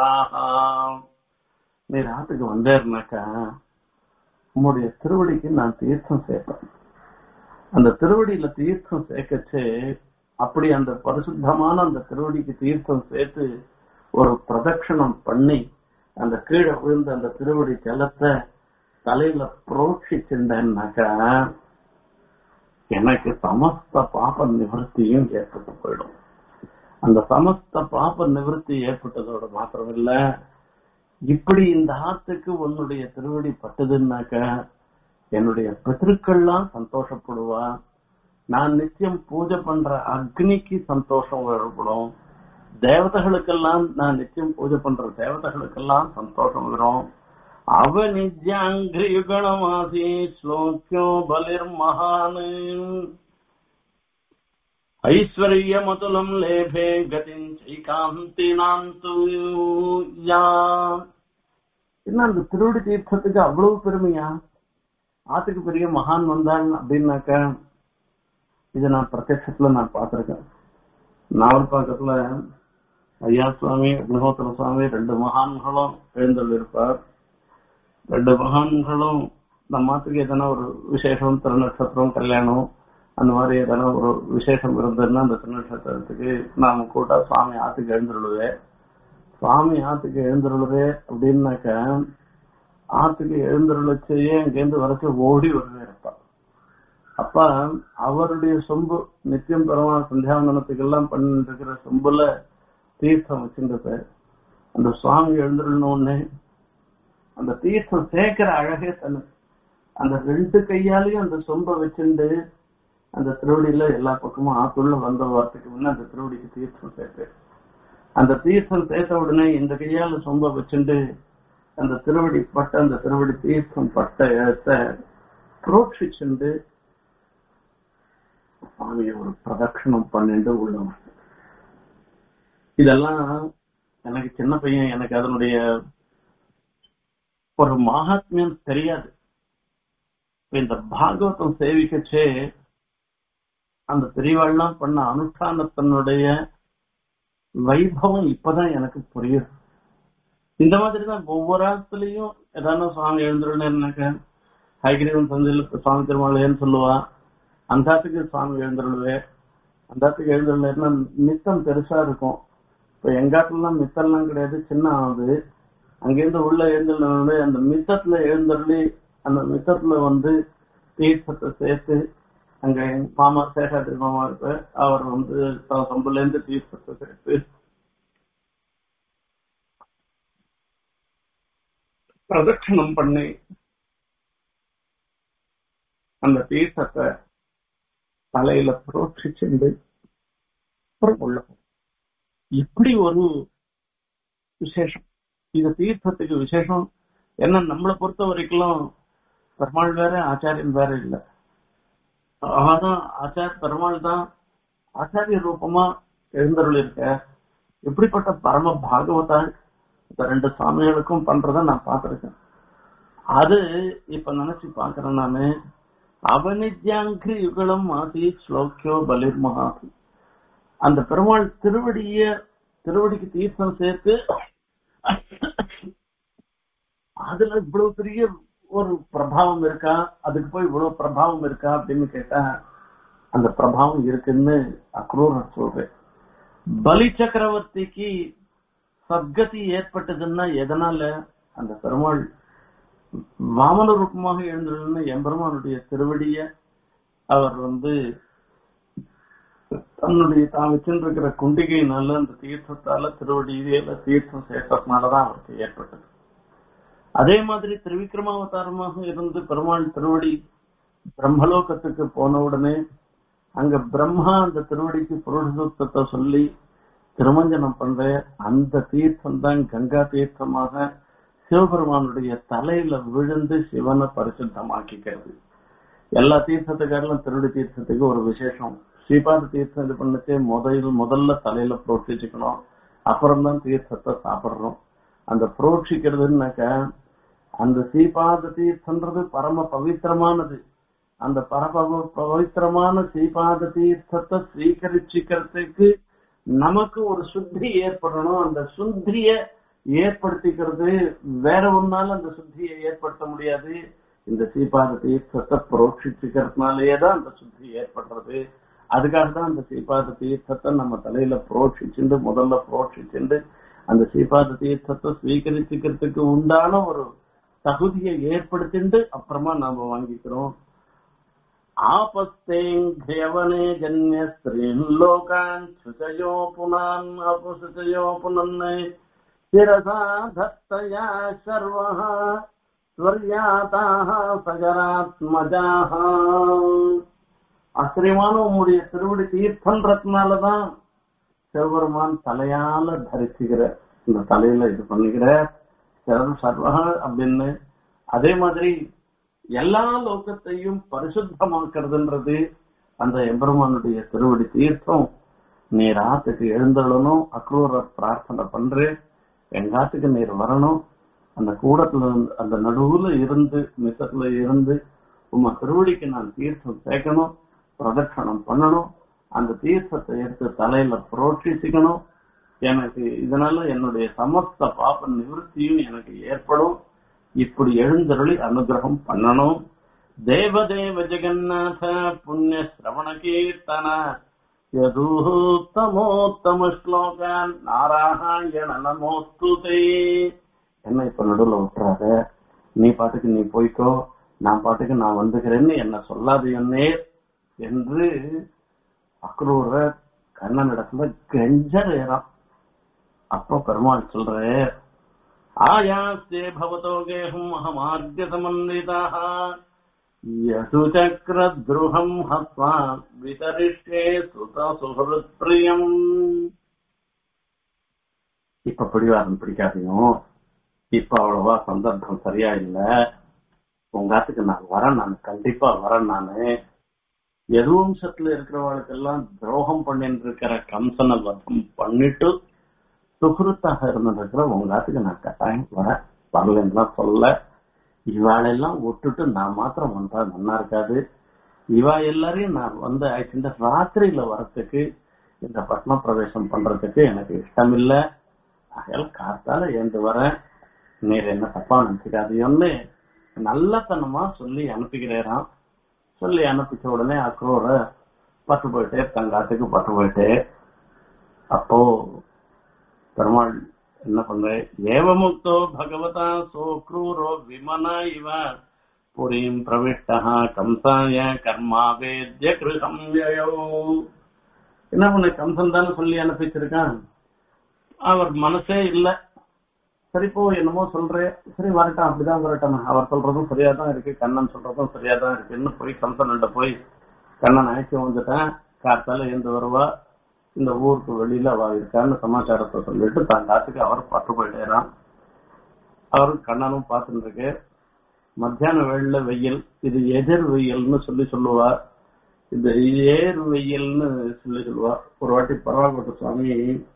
நீ ராத்துக்கு வந்தேர்னாக்கா உம்முடைய திருவடிக்கு நான் தீர்த்தம் சேர்ப்பேன் அந்த திருவடியில தீர்த்தம் சேர்க்கச்சு அப்படி அந்த பரிசுத்தமான அந்த திருவடிக்கு தீர்த்தம் சேர்த்து ஒரு பிரதட்சணம் பண்ணி அந்த கீழே விழுந்த அந்த திருவடி ஜலத்தை தலையில புரோட்சிச்சுட்டேன்னாக்கா எனக்கு சமஸ்த பாப நிவர்த்தியும் ஏற்பட்டு போயிடும் அந்த சமஸ்த பாப நிவர்த்தி ஏற்பட்டதோட மாத்திரமில்ல இப்படி இந்த ஆத்துக்கு உன்னுடைய திருவடி பட்டதுன்னாக்கா என்னுடைய பிதற்கள்லாம் சந்தோஷப்படுவா நான் நித்தியம் பூஜை பண்ற அக்னிக்கு சந்தோஷம் ஏற்படும் தேவதைகளுக்கெல்லாம் நான் நித்தியம் பூஜை பண்ற தேவதைகளுக்கெல்லாம் சந்தோஷம் வரும் அவ நித்யாங்கிரியுகணமாசி ஸ்லோக்கியோ பலிர் மகான் ஐஸ்வர்யமதுலம் லேபே கதிஞ்சைகாந்தி நாந்து என்ன அந்த திருவடி தீர்த்தத்துக்கு அவ்வளவு பெருமையா ஆத்துக்கு பெரிய மகான் வந்தாங்க அப்படின்னாக்க இதை நான் பிரத்யட்சத்துல நான் பார்த்திருக்கேன் நாவல் பக்கத்துல ஐயா சுவாமி அக்னிஹோத்திர சுவாமி ரெண்டு மகான்களும் எழுந்தல் இருப்பார் ரெண்டு மகான்களும் நம்ம ஆத்துக்கு எதனா ஒரு விசேஷம் திருநட்சத்திரம் கல்யாணம் அந்த மாதிரி எதனா ஒரு விசேஷம் இருந்ததுன்னா அந்த திருநட்சத்திரத்துக்கு நாம கூட சுவாமி ஆத்துக்கு எழுந்துருளுவே சுவாமி ஆத்துக்கு எழுந்துருளுவே அப்படின்னாக்க ஆத்துக்கு எழுந்துருளச்சையே அங்கேருந்து வரச்சு ஓடி வருவே இருப்பா அப்ப அவருடைய சொம்பு நித்தியம் பெருமாள் சந்தியாவந்தனத்துக்கு எல்லாம் பண்ணிட்டு இருக்கிற சொம்புல தீர்த்தம் வச்சிருந்தது அந்த சுவாமி எழுந்துடணும்னு அந்த தீர்த்தம் சேர்க்கிற அழகே தனு அந்த ரெண்டு கையாலையும் அந்த சொம்ப வச்சுண்டு அந்த திருவடியில எல்லா பக்கமும் ஆத்துள்ள வந்த வாரத்துக்கு முன்ன அந்த திருவடிக்கு தீர்த்தம் சேர்த்து அந்த தீர்த்தம் சேர்த்த உடனே இந்த கையால சொம்ப வச்சுண்டு அந்த திருவடி பட்ட அந்த திருவடி தீர்த்தம் பட்ட இடத்த புரோட்சிச்சுண்டு சுவாமியை ஒரு பிரதட்சணம் பண்ணிட்டு உள்ள வந்தேன். இதெல்லாம் எனக்கு சின்ன பையன் எனக்கு அதனுடைய ஒரு மகாத்மியம் தெரியாது இப்ப இந்த பாகவதம் சேவிக்கச்சே அந்த பெரியவாள்லாம் பண்ண அனுஷ்டானத்தினுடைய வைபவம் இப்பதான் எனக்கு புரியுது இந்த மாதிரி தான் ஒவ்வொரு இடத்துலயும் ஏதாவது சுவாமி எழுந்துருன்னு ஹைகிரீவன் சந்தையில் சுவாமி திருமாலையன்னு சொல்லுவா அந்தாத்துக்கு சுவாமி எழுந்துருவே அந்தாத்துக்கு எழுந்துருன்னா மித்தம் பெருசா இருக்கும் இப்ப எங்காட்டுலாம் மித்தம்லாம் கிடையாது சின்ன ஆகுது அங்கிருந்து உள்ள எழுந்துள்ள அந்த மித்தத்துல எழுந்தருளி அந்த மித்தத்துல வந்து தீர்த்தத்தை சேர்த்து அங்க எங்க மாமா சேஷாத்திரி மாமா இருப்ப அவர் வந்து சம்புல இருந்து தீர்த்தத்தை சேர்த்து பிரதட்சணம் பண்ணி அந்த தீர்த்தத்தை தலையில புரோட்சிச்சுண்டு அப்புறம் உள்ள போகும். இப்படி ஒரு விசேஷம் இது தீர்த்தத்துக்கு விசேஷம் ஏன்னா நம்மளை பொறுத்த வரைக்கும் பெருமாள் வேற ஆச்சாரியன் வேற இல்ல அதான் ஆச்சார பெருமாள் தான் ஆச்சாரிய ரூபமா எழுந்தருள் இருக்க இப்படிப்பட்ட பரம பாகவதாள் இந்த ரெண்டு சாமிகளுக்கும் பண்றத நான் பார்த்திருக்கேன் அது இப்ப நினைச்சு பாக்குறேன் நானு அவனித்யாங்கிரி யுகலம் ஆசி ஸ்லோக்கியோ பலிர் மகாசி அந்த பெருமாள் திருவடிய திருவடிக்கு தீர்த்தம் சேர்த்து அதுல இவ்வளவு பெரிய ஒரு பிரபாவம் இருக்கா அதுக்கு போய் இவ்வளவு பிரபாவம் இருக்கா அப்படின்னு கேட்டா அந்த பிரபாவம் இருக்குன்னு அக்ரூரர் சொல்றேன் பலி சக்கரவர்த்திக்கு சத்கதி ஏற்பட்டதுன்னா எதனால அந்த பெருமாள் வாமன ரூபமாக எழுந்துள்ள எம்பெருமானுடைய திருவடிய அவர் வந்து தன்னுடைய தான் வச்சிருக்கிற குண்டிகையினால அந்த தீர்த்தத்தால திருவடியில தீர்த்தம் சேர்த்ததுனாலதான் அவருக்கு ஏற்பட்டது அதே மாதிரி திருவிக்ரமாவதாரமாக இருந்து பெருமாள் திருவடி பிரம்மலோகத்துக்கு போன உடனே அங்க பிரம்மா அந்த திருவடிக்கு புருஷசுத்தத்தை சொல்லி திருமஞ்சனம் பண்ற அந்த தீர்த்தம் தான் கங்கா தீர்த்தமாக சிவபெருமானுடைய தலையில விழுந்து சிவனை பரிசுத்தமாக்கிக்கிறது எல்லா தீர்த்தத்துக்காரிலும் திருவடி தீர்த்தத்துக்கு ஒரு விசேஷம் ஸ்ரீபாத தீர்த்தம் இது பண்ணுச்சு முதல் முதல்ல தலையில புரோட்சிச்சுக்கணும் அப்புறம் தான் தீர்த்தத்தை சாப்பிடுறோம் அந்த புரோட்சிக்கிறதுனாக்க அந்த ஸ்ரீபாத தீர்த்தன்றது பரம பவித்திரமானது அந்த பரம பவித்திரமான ஸ்ரீபாத தீர்த்தத்தை ஸ்வீகரிச்சுக்கிறதுக்கு நமக்கு ஒரு சுத்தி ஏற்படணும் அந்த சுத்திய ஏற்படுத்திக்கிறது வேற ஒன்னால அந்த சுத்தியை ஏற்படுத்த முடியாது இந்த ஸ்ரீபாத தீர்த்தத்தை புரோட்சிச்சுக்கிறதுனாலேயே தான் அந்த சுத்தி ஏற்படுறது அதுக்காக தான் அந்த ஸ்ரீபாத தீர்த்தத்தை நம்ம தலையில புரோட்சிச்சுண்டு முதல்ல புரோட்சிச்சுண்டு அந்த ஸ்ரீபாத தீர்த்தத்தை ஸ்வீகரிச்சுக்கிறதுக்கு உண்டான ஒரு தகுதியை ஏற்படுத்திண்டு அப்புறமா நாம வாங்கிக்கிறோம் ஆபஸ்தேங்கியவனே ஜன்ய ஸ்ரீன் லோகான் சுச்சயோ புனான் அபுசுச்சயோ புனன்னை சிரசா தத்தயா சர்வः ஸ்வர்யாதாக சகராத்மஜாக ஆச்சரியமான உங்களுடைய திருவடி தீர்த்தன்றதுனாலதான் சிவபெருமான் தலையால தரிச்சுக்கிற இந்த தலையில இது பண்ணிக்கிற சர்வ அப்படின்னு அதே மாதிரி எல்லா லோகத்தையும் பரிசுத்தமாக்குறதுன்றது அந்த எம்பெருமானுடைய திருவடி தீர்த்தம் நீர் ஆத்துக்கு எழுந்தள்ளணும் அக்ரூர பிரார்த்தனை பண்றேன் எங்காத்துக்கு நீர் வரணும் அந்த கூடத்துல இருந்து- அந்த நடுவுல இருந்து மித்தத்துல இருந்து உங்க திருவடிக்கு நான் தீர்த்தம் சேர்க்கணும் பிரதட்சணம் பண்ணணும் அந்த தீர்த்தத்தை எடுத்து தலையில புரோட்சிச்சுக்கணும் எனக்கு இதனால என்னுடைய சமஸ்த பாப நிவர்த்தியும் எனக்கு ஏற்படும் இப்படி எழுந்தருளி அனுகிரகம் பண்ணணும் தேவதேவ ஜெகநாத புண்ணிய சிரவண கீர்த்தன யதூத்தமோத்தம ஸ்லோகான் நாராயண நமோஸ்துதே என்ன இப்ப நடுவுல விட்டுறாத நீ பாட்டுக்கு நீ போய்க்கோ நான் பாட்டுக்கு நான் வந்துக்கிறேன்னு என்ன சொல்லாது என்னே என்று அக்ரூர கண்ணனிடத்துல கெஞ்சறேறான் அப்போ பெருமாள் சொல்ற ஆயாஸ்தே பவதோ கேகம் அகமார்க்க சமன்விதாக யசுச்சக்ரத்ருஹம் ஹத்வா விதரிஷ்டே சுத சுஹருத் பிரியம் இப்ப பிடிவாதம் பிடிக்காதையும் இப்ப அவ்வளவா சந்தர்ப்பம் சரியா இல்ல உங்க ஆத்துக்கு நான் வரேன் நான் கண்டிப்பா வரேன் நானு எதுவம்சத்துல இருக்கிறவர்களுக்கெல்லாம் துரோகம் பண்ணிட்டு இருக்கிற கம்சனை வதம் பண்ணிட்டு சுகிருத்தாக இருந்திருக்கிற உங்க ஆத்துக்கு நான் கட்டாயம் வரேன் வரலன்னா சொல்ல இவாளெல்லாம் விட்டுட்டு நான் மாத்திரம் வந்தா நல்லா இருக்காது இவா எல்லாரையும் நான் வந்து இந்த ராத்திரியில வரத்துக்கு இந்த பத்ம பிரவேசம் பண்றதுக்கு எனக்கு இஷ்டம் இல்ல ஆகையால் காத்தால ஏந்து வரேன் நீர் என்ன தப்பா நினைச்சுக்காதீங்கன்னு நல்லத்தனமா சொல்லி அனுப்பிக்கிறேராம் சொல்லி அனுப்பிச்ச உடனே அக்ரோர பட்டு போயிட்டே தங்காத்துக்கு பட்டு போயிட்டே அப்போ பெருமாள் என்ன பண்ற ஏவமுக்தோ பகவதா சோக்ரூரோ விமனா இவ புரீம் பிரவிஷ்டா கம்சாய கர்மா வேத்ய கிருகம் யயோ என்ன பண்ண கம்சன் தானே சொல்லி அனுப்பிச்சிருக்கான் அவர் மனசே இல்ல சரி போ என்னமோ சொல்றேன் சரி வரட்டும் அப்படிதான் வரட்டும் அவர் சொல்றதும் சரியா தான் இருக்கு கண்ணன் சொல்றதும் சரியா தான் இருக்குன்னு போய் கம்சன்கிட்ட போய் கண்ணன் அழைச்சி வந்துட்டேன் காத்தால எழுந்து வருவா இந்த ஊருக்கு வெளியில அவ இருக்கான்னு சமாச்சாரத்தை சொல்லிட்டு தான் காத்துக்கு அவர் பட்டு போயிட்டேறான் அவர் கண்ணனும் பார்த்துட்டு இருக்கு மத்தியான வேளையில வெயில் இது எதிர் வெயில்னு சொல்லி சொல்லுவா இந்த ஏர் வெயில்னு சொல்லி சொல்லுவா ஒரு வாட்டி பரவாக்கோட்ட சுவாமி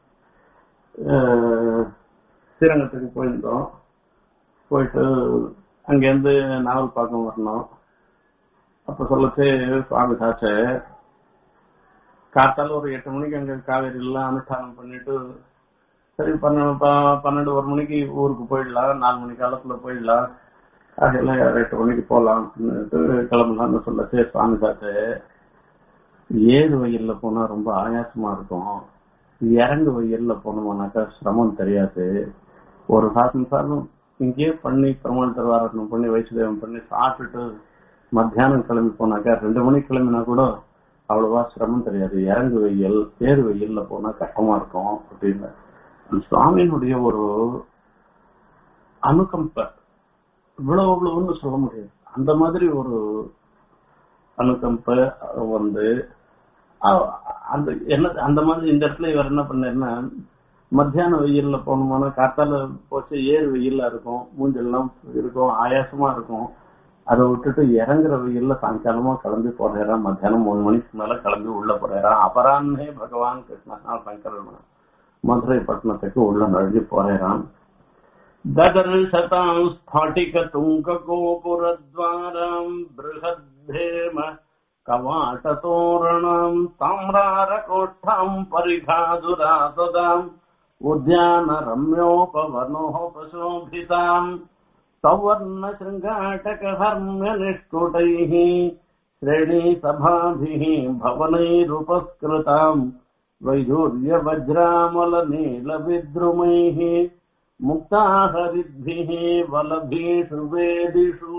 அஹ், ஸ்ரீரங்கத்துக்கு போயிருந்தோம் போயிட்டு அங்கேருந்து நாவல் பார்க்க வரணும் அப்ப சொல்லச்சு சுவாமி சாச்சு காத்தால ஒரு எட்டு மணிக்கு அங்க காவேரி எல்லாம் அனுஷ்டானம் பண்ணிட்டு சரி பன்ன- ப- பன்னெண்டு ஒரு மணிக்கு ஊருக்கு போயிடலாம் நாலு மணி காலத்துல போயிடலாம் அதெல்லாம் எட்டு மணிக்கு போலாம் கிளம்பலாம்னு சொல்லச்சு சுவாமி சாச்சு ஏறு வெயில்ல போனா ரொம்ப ஆயாசமா இருக்கும் இறங்கு வெயில்ல போனோம்னாக்கா சிரமம் தெரியாது ஒரு சாசனம் சாதம் இங்கேயே பண்ணி பெருமாள் திருவாரணம் பண்ணி வைஷ்ணவம் பண்ணி சாப்பிட்டுட்டு மத்தியானம் கிளம்பி போனாக்கா ரெண்டு மணிக்கு கிளம்பினா கூட அவ்வளவா சிரமம் தெரியாது இறங்கு வெயில் தேர் வெயில்ல போனா கஷ்டமா இருக்கும் அப்படின்னு அந்த சுவாமியினுடைய ஒரு அணுகம்ப இவ்வளவு இவ்வளவுன்னு சொல்ல முடியாது அந்த மாதிரி ஒரு அணுகம்ப வந்து அ- அந்த என்ன அந்த மாதிரி இந்த இடத்துல இவர் என்ன பண்ணாருன்னா மத்தியான வெயில்ல போனோம்னா காத்தால போச்சு ஏழு வெயில்ல இருக்கும் மூஞ்செல்லாம் இருக்கும் ஆயாசமா இருக்கும் அதை விட்டுட்டு இறங்குற வெயில்ல சாயங்காலமா கிளம்பி போறாராம் மத்தியானம் மூணு மணிக்கு மேல கிளம்பி உள்ள போறாராம் அபரான்னே பகவான் கிருஷ்ணா சங்கரன் மதுரை பட்டணத்துக்கு உள்ள நுழைஞ்சு போறாராம் ददर्शताम् स्फटिकतुङ्कगोपुरद्वाराम् बृहद्भेम कवाटतोरणम् ताम्रारकोष्ठाम् परिघादुरासदाम् उद्यानरम्योपवनोपशोभिताम् सवर्णशृङ्गाटकहर्म्यनिष्कुटैः श्रेणीसभाभिः भवनैरुपस्कृताम् वैदूर्यवज्रामलनीलविद्रुमैः मुक्ताहरिद्भिः वलभीषु வேதிஷு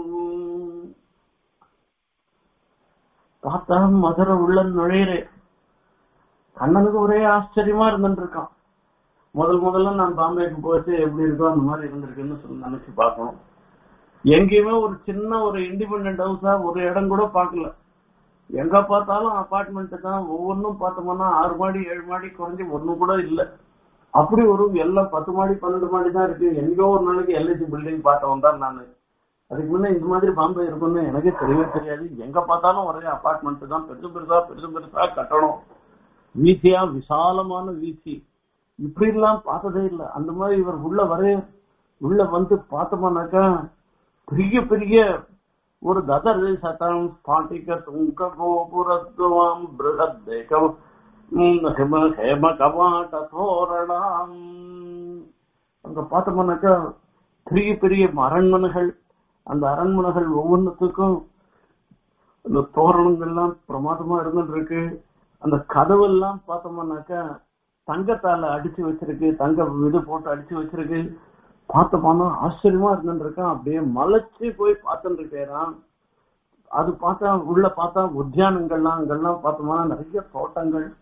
பார்த்தா மதுரை உள்ள நுழையிறே கண்ணனுக்கு ஒரே ஆச்சரியமா இருந்துட்டு இருக்கான் முதல் முதல்ல நான் பாம்பேக்கு போச்சு எப்படி இருக்கோ அந்த மாதிரி இருந்திருக்குன்னு சொல்லி நினைச்சு பார்க்கணும் எங்கேயுமே ஒரு சின்ன ஒரு இண்டிபெண்டன்ட் ஹவுஸா ஒரு இடம் கூட பார்க்கல எங்க பார்த்தாலும் அபார்ட்மெண்ட் தான் ஒவ்வொன்றும் பார்த்தோம்னா ஆறு மாடி ஏழு மாடி குறைஞ்சி ஒண்ணு கூட இல்ல அப்படி ஒரு எல்லாம் பத்து மாடி பன்னெண்டு மாடி தான் இருக்கு எங்கேயோ ஒரு நாளைக்கு எல்ஐசி பில்டிங் பார்த்தவன் தான் நானு அதுக்கு முன்ன இந்த மாதிரி பாம்பே இருக்கும்னு எனக்கே தெரியவே தெரியாது எங்க பார்த்தாலும் ஒரே அபார்ட்மெண்ட் தான் பெருசு பெருசா பெருசு பெருசா கட்டணும் வீதியா விசாலமான வீதி இப்படி எல்லாம் பார்த்ததே இல்லை அந்த மாதிரி இவர் உள்ள வரே உள்ள வந்து பார்த்தோம்னாக்கா பெரிய பெரிய ஒரு ததர் சதம் ஸ்பாட்டிக துங்க கோபுரத்துவம் பிருகத்தேகம் ஹேம ஹேம கவாட்ட தோரணம் அங்க பார்த்தோம்னாக்கா பெரிய பெரிய அரண்மனைகள் அந்த அரண்மனைகள் ஒவ்வொன்றுத்துக்கும் அந்த தோரணங்கள்லாம் பிரமாதமா இருந்துட்டு இருக்கு அந்த கதவெல்லாம் பார்த்தோம்னாக்கா தங்கத்தால அடிச்சு வச்சிருக்கு தங்க இது போட்டு அடிச்சு வச்சிருக்கு பார்த்தோம்னா ஆச்சரியமா இருந்துட்டு இருக்கான் அப்படியே மலைச்சு போய் பார்த்துட்டு இருக்கேன் அது பார்த்தா உள்ள பார்த்தா உத்தியானங்கள்லாம் அங்கெல்லாம் பார்த்தோம்னா நிறைய தோட்டங்கள்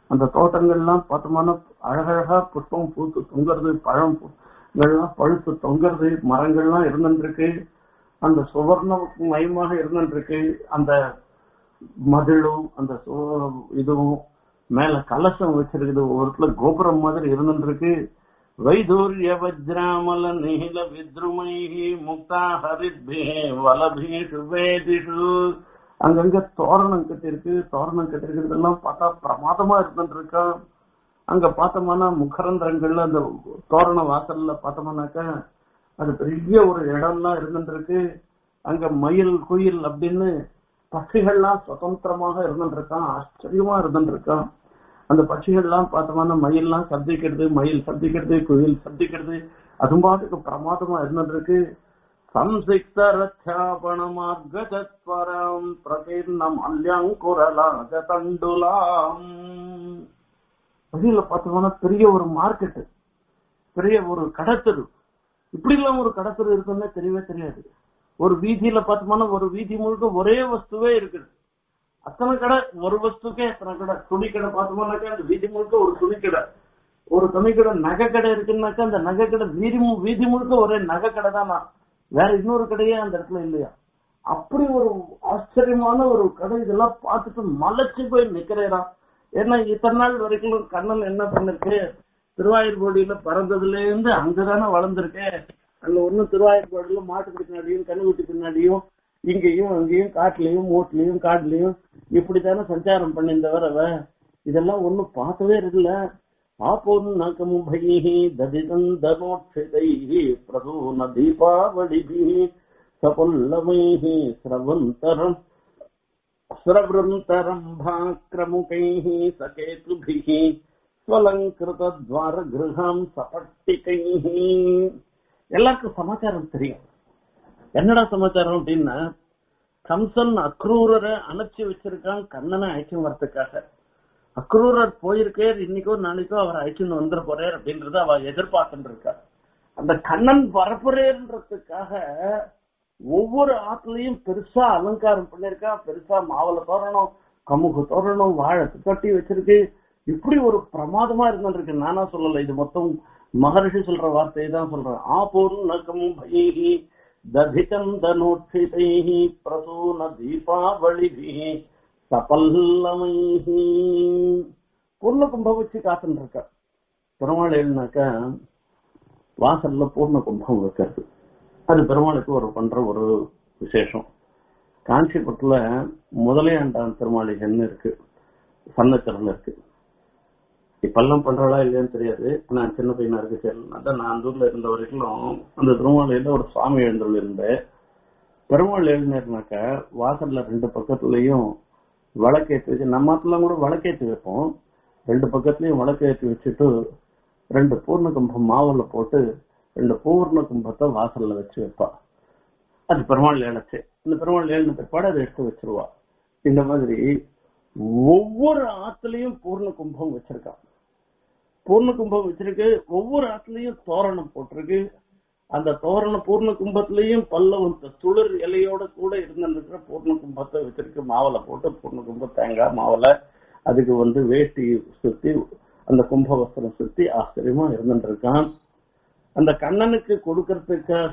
அந்த தோட்டங்கள்லாம் பார்த்தோம்னா அழகழகா புஷ்பம் பூத்து தொங்குறது பழம் பூங்கள்லாம் பழுத்து தொங்குறது மரங்கள்லாம் இருந்துருக்கு அந்த சுவர்ண மயமாக இருந்துருக்கு அந்த மதிலும் அந்த சு- இதுவும் மேல கலசம் வச்சிருக்குது ஒரு இடத்துல கோபுரம் மாதிரி இருந்துருக்கு வைதூரிய வஜ்ராமல நீல வித்ருமைஹி முக்தா ஹரித்பே வலபீஷு வேதிஷு அங்கங்க தோரணம் கட்டிருக்கு தோரணம் கட்டிருக்கிறதெல்லாம் பார்த்தா பிரமாதமா இருந்துருக்கா அங்க பார்த்தோம்னா முகரந்திரங்கள்ல அந்த தோரண வாசல்ல பார்த்தோம்னாக்கா அது பெரிய ஒரு இடம்லாம் இருந்துருக்கு அங்க மயில் குயில் அப்படின்னு பட்சிகள்லாம் சுதந்திரமாக இருந்துருக்கான் ஆச்சரியமா இருந்துருக்கான் அந்த பட்சிகள்லாம் பார்த்தோம்னா மயில்லாம் சப்திக்கிறது மயில் சப்திக்கிறது குயில் சப்திக்கிறது அது பாட்டுக்கு பிரமாதமா இருந்துருக்கு சம்சிக்த ரச்சாபண மார்கஜத்வரம் பிரகீர்ணம் அல்யங்குரலாக தண்டுலாம் வழியில பார்த்தோம்னா பெரிய ஒரு மார்க்கெட் பெரிய ஒரு கடத்தரு இப்படி எல்லாம் ஒரு கடத்தரு இருக்குன்னு தெரியவே தெரியாது ஒரு வீதியில பார்த்தோம்னா ஒரு வீதி முழுக்க ஒரே வஸ்துவே இருக்குது அத்தனை கடை ஒரு வஸ்துக்கே அத்தனை கடை துணி கடை பார்த்தோம்னாக்கா அந்த வீதி முழுக்க ஒரு துணி கடை ஒரு துணி கடை நகை கடை இருக்குன்னாக்கா அந்த நகை கடை வீதி மு- வீதி முழுக்க ஒரே நகை கடை தான் வேற இன்னொரு கடையே அந்த இடத்துல இல்லையா அப்படி ஒரு ஆச்சரியமான ஒரு கடை இதெல்லாம் பார்த்துட்டு மலைச்சு போய் நிக்கிறேன் ஏன்னா இத்தனை நாள் வரைக்கும் கண்ணன் என்ன பண்ணிருக்கு திருவாயூர்போடியில பிறந்ததுல இருந்து அங்கதானே வளர்ந்துருக்கு அங்க ஒண்ணும் திருவாயூர்போடியில மாட்டுக்கு பின்னாடியும் கண்ணுக்குட்டி பின்னாடியும் இங்கேயும் அங்கேயும் காட்டுலயும் மூட்டுலயும் காட்டுலயும் இப்படித்தானே சஞ்சாரம் பண்ணியிருந்தவர் அவ இதெல்லாம் ஒண்ணும் பார்த்தவே இருக்குல்ல ஆபோன்னகமுபைः दधितम् धनोक्षितैः प्रसून दीपावलिभिः सपल्लवैः स्रवन्तरम् स्रवृन्तरम्भाक्रमुकैः सकेतुभिः स्वलङ्कृतद्वारगृहाम् सपट्टिकैः எல்லாருக்கும் சமாச்சாரம் தெரியும் என்னடா சமாச்சாரம் அப்படின்னா கம்சன் அக்ரூரரை அனுப்பிச்சு வச்சிருக்கான் கண்ணனை அழைக்கும் வரதுக்காக அக்ரூரர் போயிருக்கார் இன்னைக்கோ நாளைக்கோ அவர் அழைச்சுன்னு வந்துட போறார் அப்படின்றத அவ எதிர்பார்த்துட்டு இருக்கா அந்த கண்ணன் வரப்போறேன்றதுக்காக ஒவ்வொரு ஆத்துலயும் பெருசா அலங்காரம் பண்ணிருக்கா பெருசா மாவள தோரணம் கமுகு தோரணம் வாழை கட்டி வச்சிருக்கு இப்படி ஒரு பிரமாதமா இருந்துருக்கு நானா சொல்லல இது மொத்தம் மகர்ஷி சொல்ற வார்த்தையை தான் சொல்றேன் ஆபூர்ணகம் பைஹி ததிகம் தனோட்சிதைஹி பிரசூன தீபாவளிபிஹி சபல்லமைஹி பூர்ண கும்பம் வச்சு காத்துட்டு இருக்க பெருமாள் எழுனாக்கா வாசல்ல பூர்ண கும்பம் வைக்கிறது அது பெருமாளுக்கு ஒரு பண்ற ஒரு விசேஷம் காஞ்சிபுரத்துல முதலையாண்டான் திருமாளிகள்னு இருக்கு சன்னச்சரல் இருக்கு இப்பெல்லாம் பண்றாளா இல்லையான்னு தெரியாது நான் சின்ன பையனா இருக்கு சரி அதான் நான் அந்த ஊர்ல இருந்த வரைக்கும் அந்த திருமாலையில ஒரு சுவாமி எழுந்தருள் இருந்தேன் பெருமாள் எழுந்தினாக்கா வாசல்ல ரெண்டு பக்கத்துலயும் விளக்கேற்றி வச்சு நம்ம ஆத்துலாம் கூட விளக்கேற்றி வைப்போம் ரெண்டு பக்கத்துலயும் விளக்கேற்றி வச்சுட்டு ரெண்டு பூர்ண கும்பம் மாவுல போட்டு ரெண்டு பூர்ண கும்பத்தை வாசல்ல வச்சு வைப்பா அது பெருமாள் ஏழச்சு இந்த பெருமாள் ஏழுன பிற்பாடு அதை எடுத்து வச்சிருவா இந்த மாதிரி ஒவ்வொரு ஆத்துலயும் பூர்ண கும்பம் வச்சிருக்கான் பூர்ண கும்பம் வச்சிருக்கு ஒவ்வொரு ஆத்துலயும் தோரணம் போட்டிருக்கு அந்த தோரண பூர்ண கும்பத்திலையும் பல்லவம் துளிர் இலையோட கூட இருந்திருக்கிற பூர்ண கும்பத்தை வச்சிருக்கு மாவுல போட்டு பூர்ண கும்பம் தேங்காய் மாவுல அதுக்கு வந்து வேஷ்டி சுத்தி அந்த கும்ப வஸ்திரம் சுத்தி ஆச்சரியமா இருந்துட்டு இருக்கான் அந்த கண்ணனுக்கு கொடுக்கறதுக்காக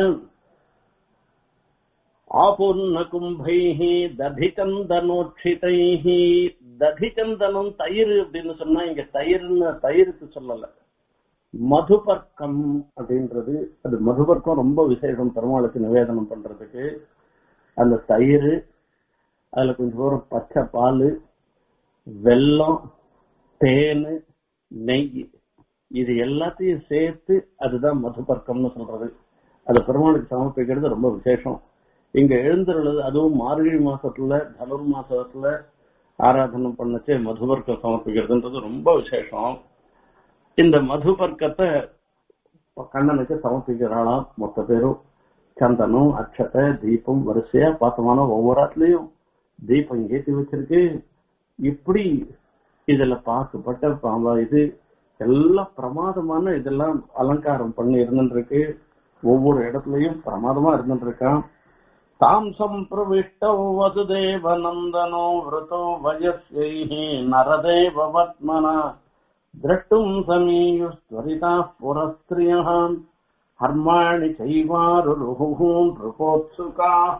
ஆபூர்ண கும்பைஹி ததிச்சந்தனோட்சிதைஹி ததிச்சந்தனம் தயிர் அப்படின்னு சொன்னா இங்க தயிர்னு தயிருக்கு சொல்லல மதுபர்க்கம் அப்படின்றது அது மதுபர்க்கம் ரொம்ப விசேஷம் பெருமாளுக்கு நிவேதனம் பண்றதுக்கு அந்த தயிர் அதுல கொஞ்சம் தூரம் பச்சை பால் வெல்லம் தேன் நெய் இது எல்லாத்தையும் சேர்த்து அதுதான் மதுபர்க்கம்னு சொல்றது அது பெருமாளுக்கு சமர்ப்பிக்கிறது ரொம்ப விசேஷம் இங்க எழுந்துள்ளது அதுவும் மார்கழி மாசத்துல தனுர் மாசத்துல ஆராதனை பண்ணச்சு மதுபர்க்கம் சமர்ப்பிக்கிறதுன்றது ரொம்ப விசேஷம் இந்த மதுபர்க்கத்தை கண்ணனுக்கு சமர்ப்பிக்கிறாளாம் மொத்த பேரும் சந்தனம் அக்ஷத்தை தீபம் வரிசையா பார்த்தோம்னா ஒவ்வொரு இடத்துலயும் தீபம் ஏற்றி வச்சிருக்கு இப்படி இதுல பாக்குப்பட்ட பாம்பா இது எல்லாம் பிரமாதமான இதெல்லாம் அலங்காரம் பண்ணி இருந்துருக்கு ஒவ்வொரு இடத்துலயும் பிரமாதமா இருந்துட்டு இருக்கான் ताम् सम्प्रविष्टौ वसुदेवनन्दनो वृतो वयस्यैः नरदेववर्त्मना द्रष्टुम् समीयुस्त्वरिताः पुरस्त्रियः हर्माणि चैवारुरुहुः नृपोत्सुकाः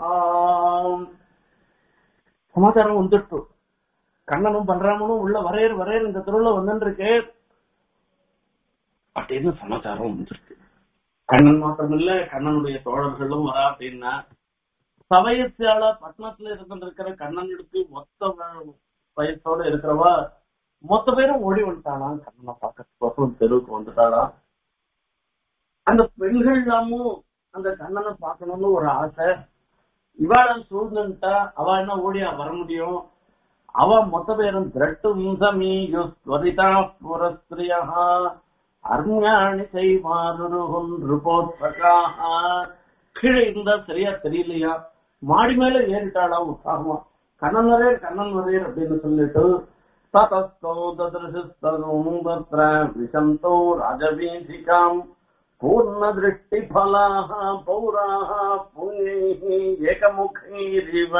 சமாச்சாரம் வந்துட்டு கண்ணனும் பண்றாமனும் உள்ள வரையர் வரையர் இந்த தெருவுல வந்துருக்கு அப்படின்னு சமாச்சாரம் வந்துருக்கு கண்ணன் மாத்திரம் இல்ல கண்ணனுடைய தோழர்களும் வரா அப்படின்னா சமயத்தால பட்டணத்துல இருந்திருக்கிற கண்ணனுக்கு மொத்த வ- வயசோட இருக்கிறவா மொத்த பேரும் ஓடி வந்துட்டாளாம் கண்ணனை பார்க்கறதுக்கோசரம் தெருவுக்கு வந்துட்டாளாம் அந்த பெண்கள் எல்லாமும் அந்த கண்ணனை பார்க்கணும்னு ஒரு ஆசை இவாள சூழ்ந்துட்டா அவ என்ன ஓடியா வர முடியும் அவ மொத்த பேரும் திரட்டும் சமீயுஸ்வரிதா புரஸ்திரியா அர்ஞாணி செய்வாருருகும் ரிபோத்சகாக கீழே இருந்தா சரியா தெரியலையா மாடி மேல ஏறிட்டாளா உற்சாகமா கண்ணன் வரையர் கண்ணன் வரையர் அப்படின்னு சொல்லிட்டு ததஸ்தோ ததிருஷஸ்தனும் தத்ர விசந்தோ ராஜவீசிகாம் பூர்ண திருஷ்டி பலாக பௌராக புண்ணிः ஏகமுகைரிவ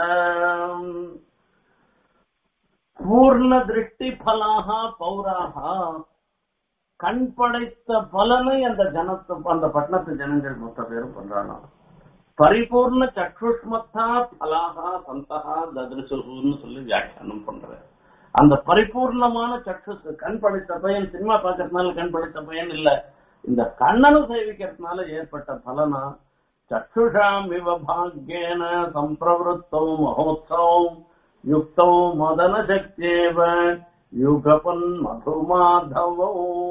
பூர்ண திருஷ்டி பலாக பௌராக கண் படைத்த பலனை அந்த ஜனத்து அந்த பட்டணத்து ஜனங்கள் மொத்த பேரும் பண்றாங்க பரிபூர்ண சக்ஷுஷ்மத்தா பலாகா சந்தகா ததிருசுன்னு சொல்லி வியாக்கியானம் பண்ற அந்த பரிபூர்ணமான சக்ஷுஸ் கண் படைத்த பையன் சினிமா பார்க்கறதுனால கண் படைத்த பையன் இல்ல இந்த கண்ணனு சேவிக்கிறதுனால ஏற்பட்ட பலனா சக்ஷுஷாம் இவ பாக்யேன சம்பிரவருத்தோ மகோத்சவம் யுக்தோ மதன சக்தியேவ யுகபன் மதுமாதவோ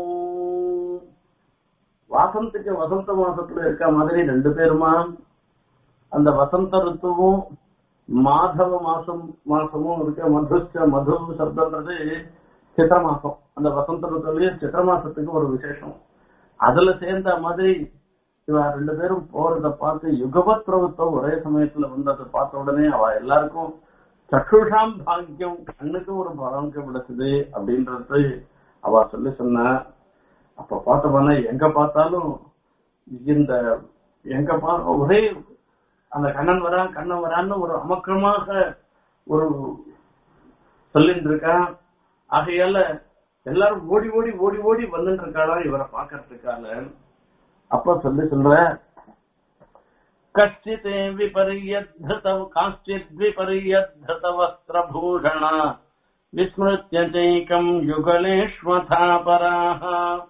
வாசந்துக்கு வசந்த மாசத்துல இருக்க மாதிரி ரெண்டு பேருமா அந்த வசந்த ருத்துவும் மாதவ மாசம் மாசமும் இருக்க மதுச்ச மது சப்தன்றது சித்திர மாசம் அந்த வசந்த ருத்துலயே சித்திர மாசத்துக்கு ஒரு விசேஷம் அதுல சேர்ந்த மாதிரி இவ ரெண்டு பேரும் போறத பார்த்து யுகபத் பிரபுத்தம் ஒரே சமயத்துல வந்து அதை பார்த்த உடனே அவ எல்லாருக்கும் சற்றுஷாம் பாக்கியம் கண்ணுக்கு ஒரு பாக்கியம் கிடைச்சது அப்படின்றது அவ சொல்லி சொன்ன அப்ப பார்த்தோம்னா எங்க பார்த்தாலும் இந்த எங்க பா ஒரே அந்த கண்ணன் வரா கண்ணன் வரான்னு ஒரு அமக்கமாக ஒரு சொல்லிட்டு இருக்கான் ஆகையால எல்லாரும் ஓடி ஓடி ஓடி ஓடி வந்துட்டு இருக்காளா இவரை பாக்கறதுக்கால அப்ப சொல்லி சொல்ற கச்சிதே விபரியத்த காச்சித் விபரியத்த வஸ்திரபூஷண விஸ்மிருத்ய चैकम् युगलेष्वथापराः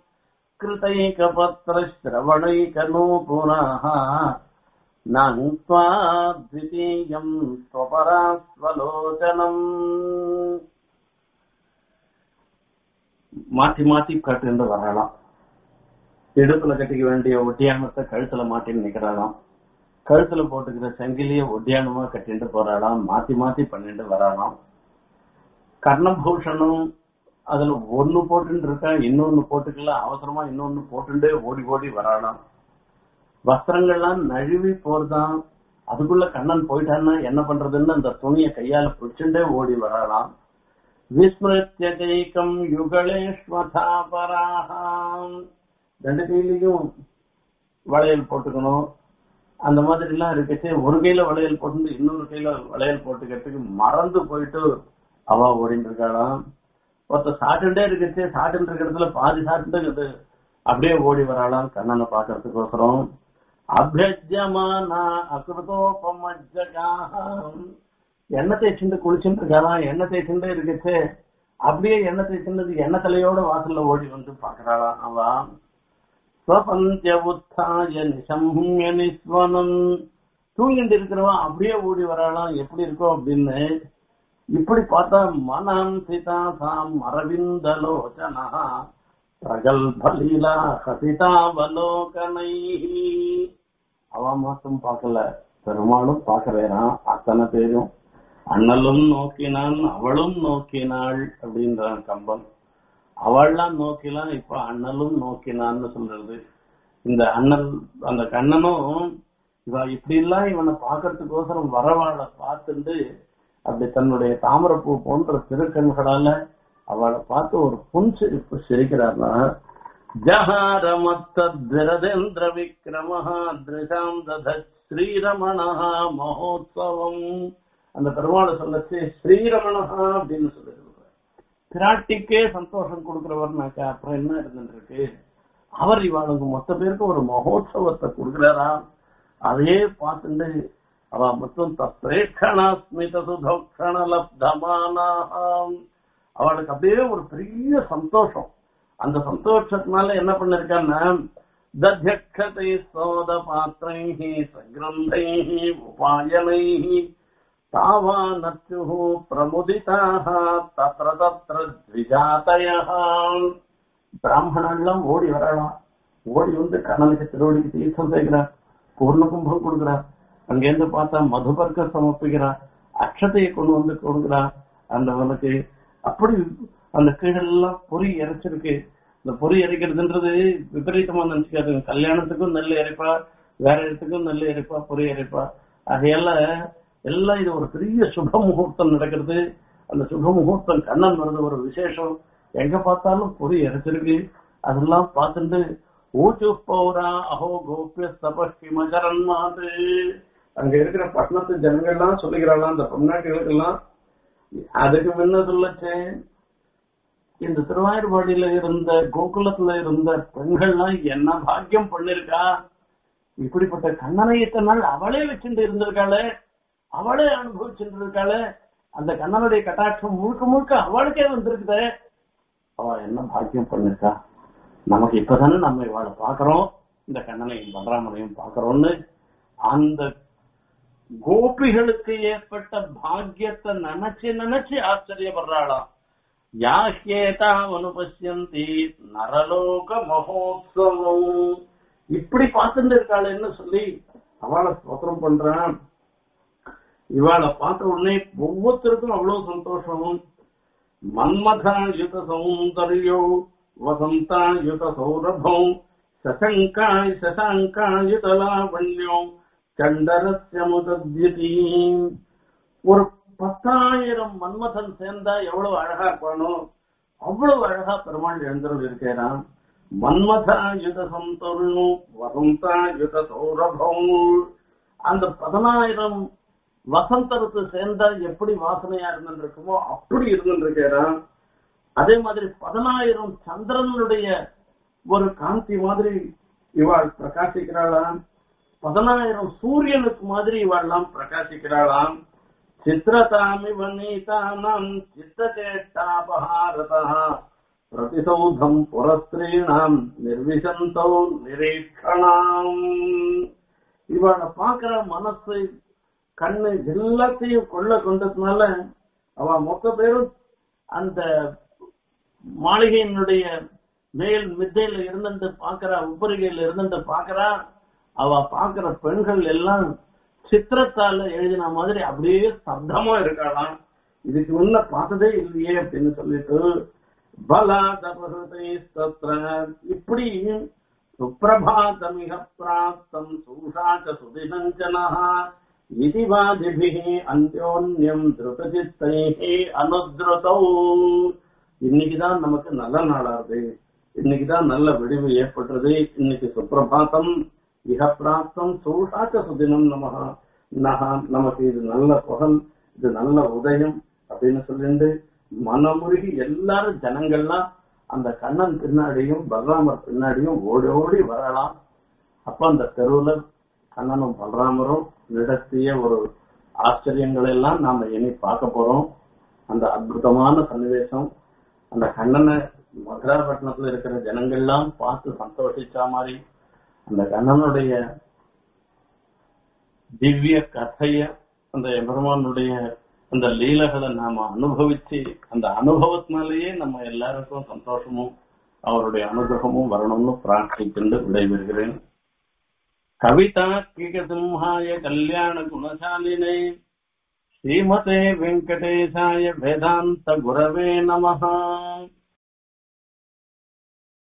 कृतैकपत्रश्रवणैकनूपुराः नाङ्क्त्वा द्वितीयम् स्वपरास्वलोचनम् மாத்தி மாத்தி கட்டுண்டு வரலாம் இடுப்புல கட்டிக்க வேண்டிய ஒட்டியானத்தை கழுத்துல மாட்டின்னு நிக்கிறாளாம் கழுத்துல போட்டுக்கிற சங்கிலிய ஒட்டியானமா கட்டிட்டு போறாளாம் மாத்தி மாத்தி பண்ணிட்டு வராளாம் கர்ணபூஷணம் அதுல ஒண்ணு போட்டுட்டு இருக்கா இன்னொன்னு போட்டுக்கல அவசரமா இன்னொன்னு போட்டுட்டே ஓடி ஓடி வராளாம் வஸ்திரங்கள்லாம் நழுவி போறதாம் அதுக்குள்ள கண்ணன் போயிட்டான்னா என்ன பண்றதுன்னு அந்த துணியை கையால பிடிச்சுட்டே ஓடி வராளாம் விஸ்மிருத்திய ஜெய்கம் யுகலேஸ்வதாபராம் ரெண்டு கையிலையும் வளையல் போட்டுக்கணும் அந்த மாதிரி எல்லாம் இருக்கச்சு ஒரு கையில வளையல் போட்டு இன்னொரு கையில வளையல் போட்டுக்கிறதுக்கு மறந்து போயிட்டு அவ ஓடிட்டு இருக்காளாம் ஒருத்தர் சாட்டுண்டே இருக்கச்சு சாட்டுட்டு இருக்கிறதுல பாதி சாட்டுட்டு அப்படியே ஓடி வராளாம் கண்ணனை பாக்குறதுக்கோசரம் அபியஜமானா அகிருதோபமஜகாம் எண்ணெய் தேய்ச்சிட்டு குளிச்சுட்டு இருக்காளாம் எண்ணெய் தேய்ச்சிட்டு இருக்கச்சு அப்படியே எண்ணெய் தேய்ச்சிட்டு எண்ணெய் தலையோட வாசல்ல ஓடி வந்து பாக்குறாளாம் அவ ஸ்வபந்திய உத்தாய நிசம்ய நிஸ்வனம் தூங்கிட்டு இருக்கிறவன் அப்படியே ஓடி வராளாம் எப்படி இருக்கும் அப்படின்னு இப்படி பார்த்தா மனம் சிதா சாம் அரவிந்தலோச்சனா பிரகல்பலீலா ஹசிதாவலோகனை அவ மாத்தம் பார்க்கல பெருமாளும் பார்க்கறான் அத்தனை பேரும் அண்ணலும் நோக்கினான் அவளும் நோக்கினாள் அப்படின்றான் கம்பன் அவள்லாம் நோக்கிலாம் இப்ப அண்ணலும் நோக்கினான்னு சொல்றது இந்த அண்ணல் அந்த கண்ணனும் இவ இப்படி எல்லாம் இவனை பாக்குறதுக்கோசரம் வரவாளை பார்த்துட்டு அப்படி தன்னுடைய தாமரப்பூ போன்ற திருக்கண்களால அவளை பார்த்து ஒரு புன் சிரிப்பு சிரிக்கிறார்னா ஜஹாரமத்தரதேந்திர விக்ரமஹ திருஷாம் தத ஸ்ரீரமணா மகோத்சவம் அந்த பெருமாளை சொல்லச்சு ஸ்ரீரமணா அப்படின்னு சொல்லிருக்க பிராட்டிக்கே சந்தோஷம் கொடுக்கிறவர்னாக்கா அப்புறம் என்ன இருந்துருக்கு அவர் இவாளுக்கு மொத்த பேருக்கு ஒரு மகோத்சவத்தை கொடுக்கிறாரா அதே பார்த்துட்டு அவ மொத்தம் தத்ரேஷணாஸ்மித சுதோக்ஷண லப்தமானாம் அவளுக்கு அப்படியே ஒரு பெரிய சந்தோஷம் அந்த சந்தோஷத்தினால என்ன பண்ணிருக்கான்னா தத்யக்ஷதை சோத பாத்திரை சகிரந்தை உபாயனை தாவா நச்சு பிரமுதிதாக தத்ர தத்ர த்விஜாதய பிராமணெல்லாம் ஓடி வரலாம் ஓடி வந்து கண்ணனுக்கு திருவடிக்கு தீர்த்தம் சேர்க்கிறார் பூர்ண கும்பம் கொடுக்கிறார் அங்கேருந்து பார்த்தா மதுபர்க்க சமர்ப்பிக்கிறார் அக்ஷதையை கொண்டு வந்து கொடுக்கிறார் அந்த அவனுக்கு அப்படி அந்த கீழெல்லாம் பொறி இறைச்சிருக்கு இந்த பொறி இறைக்கிறதுன்றது விபரீதமா நினைச்சுக்காது கல்யாணத்துக்கும் நெல் இறைப்பா வேற இடத்துக்கும் நெல் இறைப்பா பொறி இறைப்பா ஆகையால எல்லாம் இது ஒரு பெரிய சுப முகூர்த்தம் நடக்கிறது அந்த சுப முகூர்த்தம் கண்ணன் வருது ஒரு விசேஷம் எங்க பார்த்தாலும் பொறி இறைச்சிருக்கு அதெல்லாம் பார்த்துட்டு ஊச்சு பௌரா அஹோ கோபிய தபஸ்கிமகரன் மாது அங்க இருக்கிற பட்டணத்து ஜனங்கள்லாம் சொல்லுகிறாளாம் அந்த பொன்னாட்டிகளுக்கெல்லாம் அதுக்கு முன்ன சொல்லச்சே இந்த திருவாயூர்பாடியில இருந்த கோகுலத்துல இருந்த பெண்கள்லாம் என்ன பாக்கியம் பண்ணிருக்கா இப்படிப்பட்ட கண்ணனை இத்தனை நாள் அவளே வச்சுட்டு இருந்திருக்காளே அவளே அனுபவிச்சுட்டு இருக்காளே அந்த கண்ணனுடைய கட்டாட்சம் முழுக்க முழுக்க அவளுக்கே வந்திருக்குதே அவ என்ன பாக்கியம் பண்ணிருக்கா நமக்கு இப்பதானே நம்ம இவாளை பாக்குறோம் இந்த கண்ணனையும் பலராமனையும் பாக்குறோம்னு அந்த கோபிகளுக்கு ஏற்பட்ட பாக்கியத்தை நினைச்சு நினைச்சு ஆச்சரியப்படுறாளாம் யாஹ்யேதாம் அனுபஷ்யந்தி நரலோக மகோத்சவம் இப்படி பார்த்துட்டு இருக்காளேன்னு சொல்லி அவளை ஸ்தோத்திரம் பண்றான் இவாளை பார்த்த உடனே ஒவ்வொருத்தருக்கும் அவ்வளவு சந்தோஷம் மன்மதாயுத சௌந்தர்யோ வசந்தாயுத சௌரபம் சசங்காய் சசாங்காயுத லாவண்யோ கண்டரஸ்ய முதத்யதி ஒரு பத்தாயிரம் மன்மதன் சேர்ந்தா எவ்வளவு அழகா இருக்கணும் அவ்வளவு அழகா பெருமாள் எழுந்தருள் இருக்கிறான் மன்மதாயுத சந்தோர்ணு வசந்தாயுத சௌரபம் அந்த பதினாயிரம் வசந்தருக்கு சேர்ந்தா எப்படி வாசனையா இருந்துருக்குமோ அப்படி இருந்துருக்கிறான் அதே மாதிரி பதினாயிரம் சந்திரனுடைய ஒரு காந்தி மாதிரி இவாள் பிரகாசிக்கிறாளாம் பதினாயிரம் சூரியனுக்கு மாதிரி இவாள்லாம் பிரகாசிக்கிறாளாம் சித்திரதாமி வனீதானாம் சித்தச்சேஷ்டாபஹாரதா பிரதிசௌதம் புரஸ்திரீணாம் நிர்விசந்தோ நிரீட்சணாம் இவளை பாக்குற மனசு கண்ணு எல்லாத்தையும் கொள்ள கொண்டதுனால அவ மொத்த பேரும் அந்த மாளிகையினுடைய மேல் மித்தையில இருந்துட்டு பாக்குறா உப்பரிகையில இருந்துட்டு பாக்குறா அவ பாக்குற பெண்கள் எல்லாம் சித்திரத்தால எழுதின மாதிரி அப்படியே சப்தமா இருக்காளாம் இதுக்கு முன்ன பார்த்ததே இல்லையே அப்படின்னு சொல்லிட்டு பலாதபகதை இப்படி சுப்பிரபாதமிக பிராப்தம் சூஷாச்ச சுதினஞ்சனா இதிவாதிபிः அந்யோன்யம் திருதசித்தைः அனுத்ருதௌ இன்னைக்குதான் நமக்கு நல்ல நாளாகுது இன்னைக்குதான் நல்ல விடிவு ஏற்பட்டது இன்னைக்கு சுப்பிரபாதம் இக பிராப்தம் சூஷாச்ச சுதினம் நமக நகா நமக்கு இது நல்ல புகழ் இது நல்ல உதயம் அப்படின்னு சொல்லிட்டு மனமுருகி எல்லாரும் ஜனங்கள்லாம் அந்த கண்ணன் பின்னாடியும் பலராமர் பின்னாடியும் ஓடி ஓடி வரலாம் அப்ப அந்த தெருவுல கண்ணனும் பலராமரும் நடத்திய ஒரு ஆச்சரியங்களை எல்லாம் நாம இனி பார்க்க போறோம் அந்த அற்புதமான சன்னிவேசம் அந்த கண்ணனை மதுராபட்டினத்துல இருக்கிற ஜனங்கள்லாம் பார்த்து சந்தோஷிச்சா மாதிரி அந்த கண்ணனுடைய திவ்ய கதைய அந்த பெருமானுடைய அந்த லீலைகளை நாம அனுபவிச்சு அந்த அனுபவத்தினாலேயே நம்ம எல்லாருக்கும் சந்தோஷமும் அவருடைய அனுகிரகமும் வரணும்னு பிரார்த்திக்கிண்டு விடைபெறுகிறேன் கவிதா கிகசிம்ஹாய கல்யாண குணசாலினே ஸ்ரீமதே வெங்கடேசாய வேதாந்த குரவே நமஹா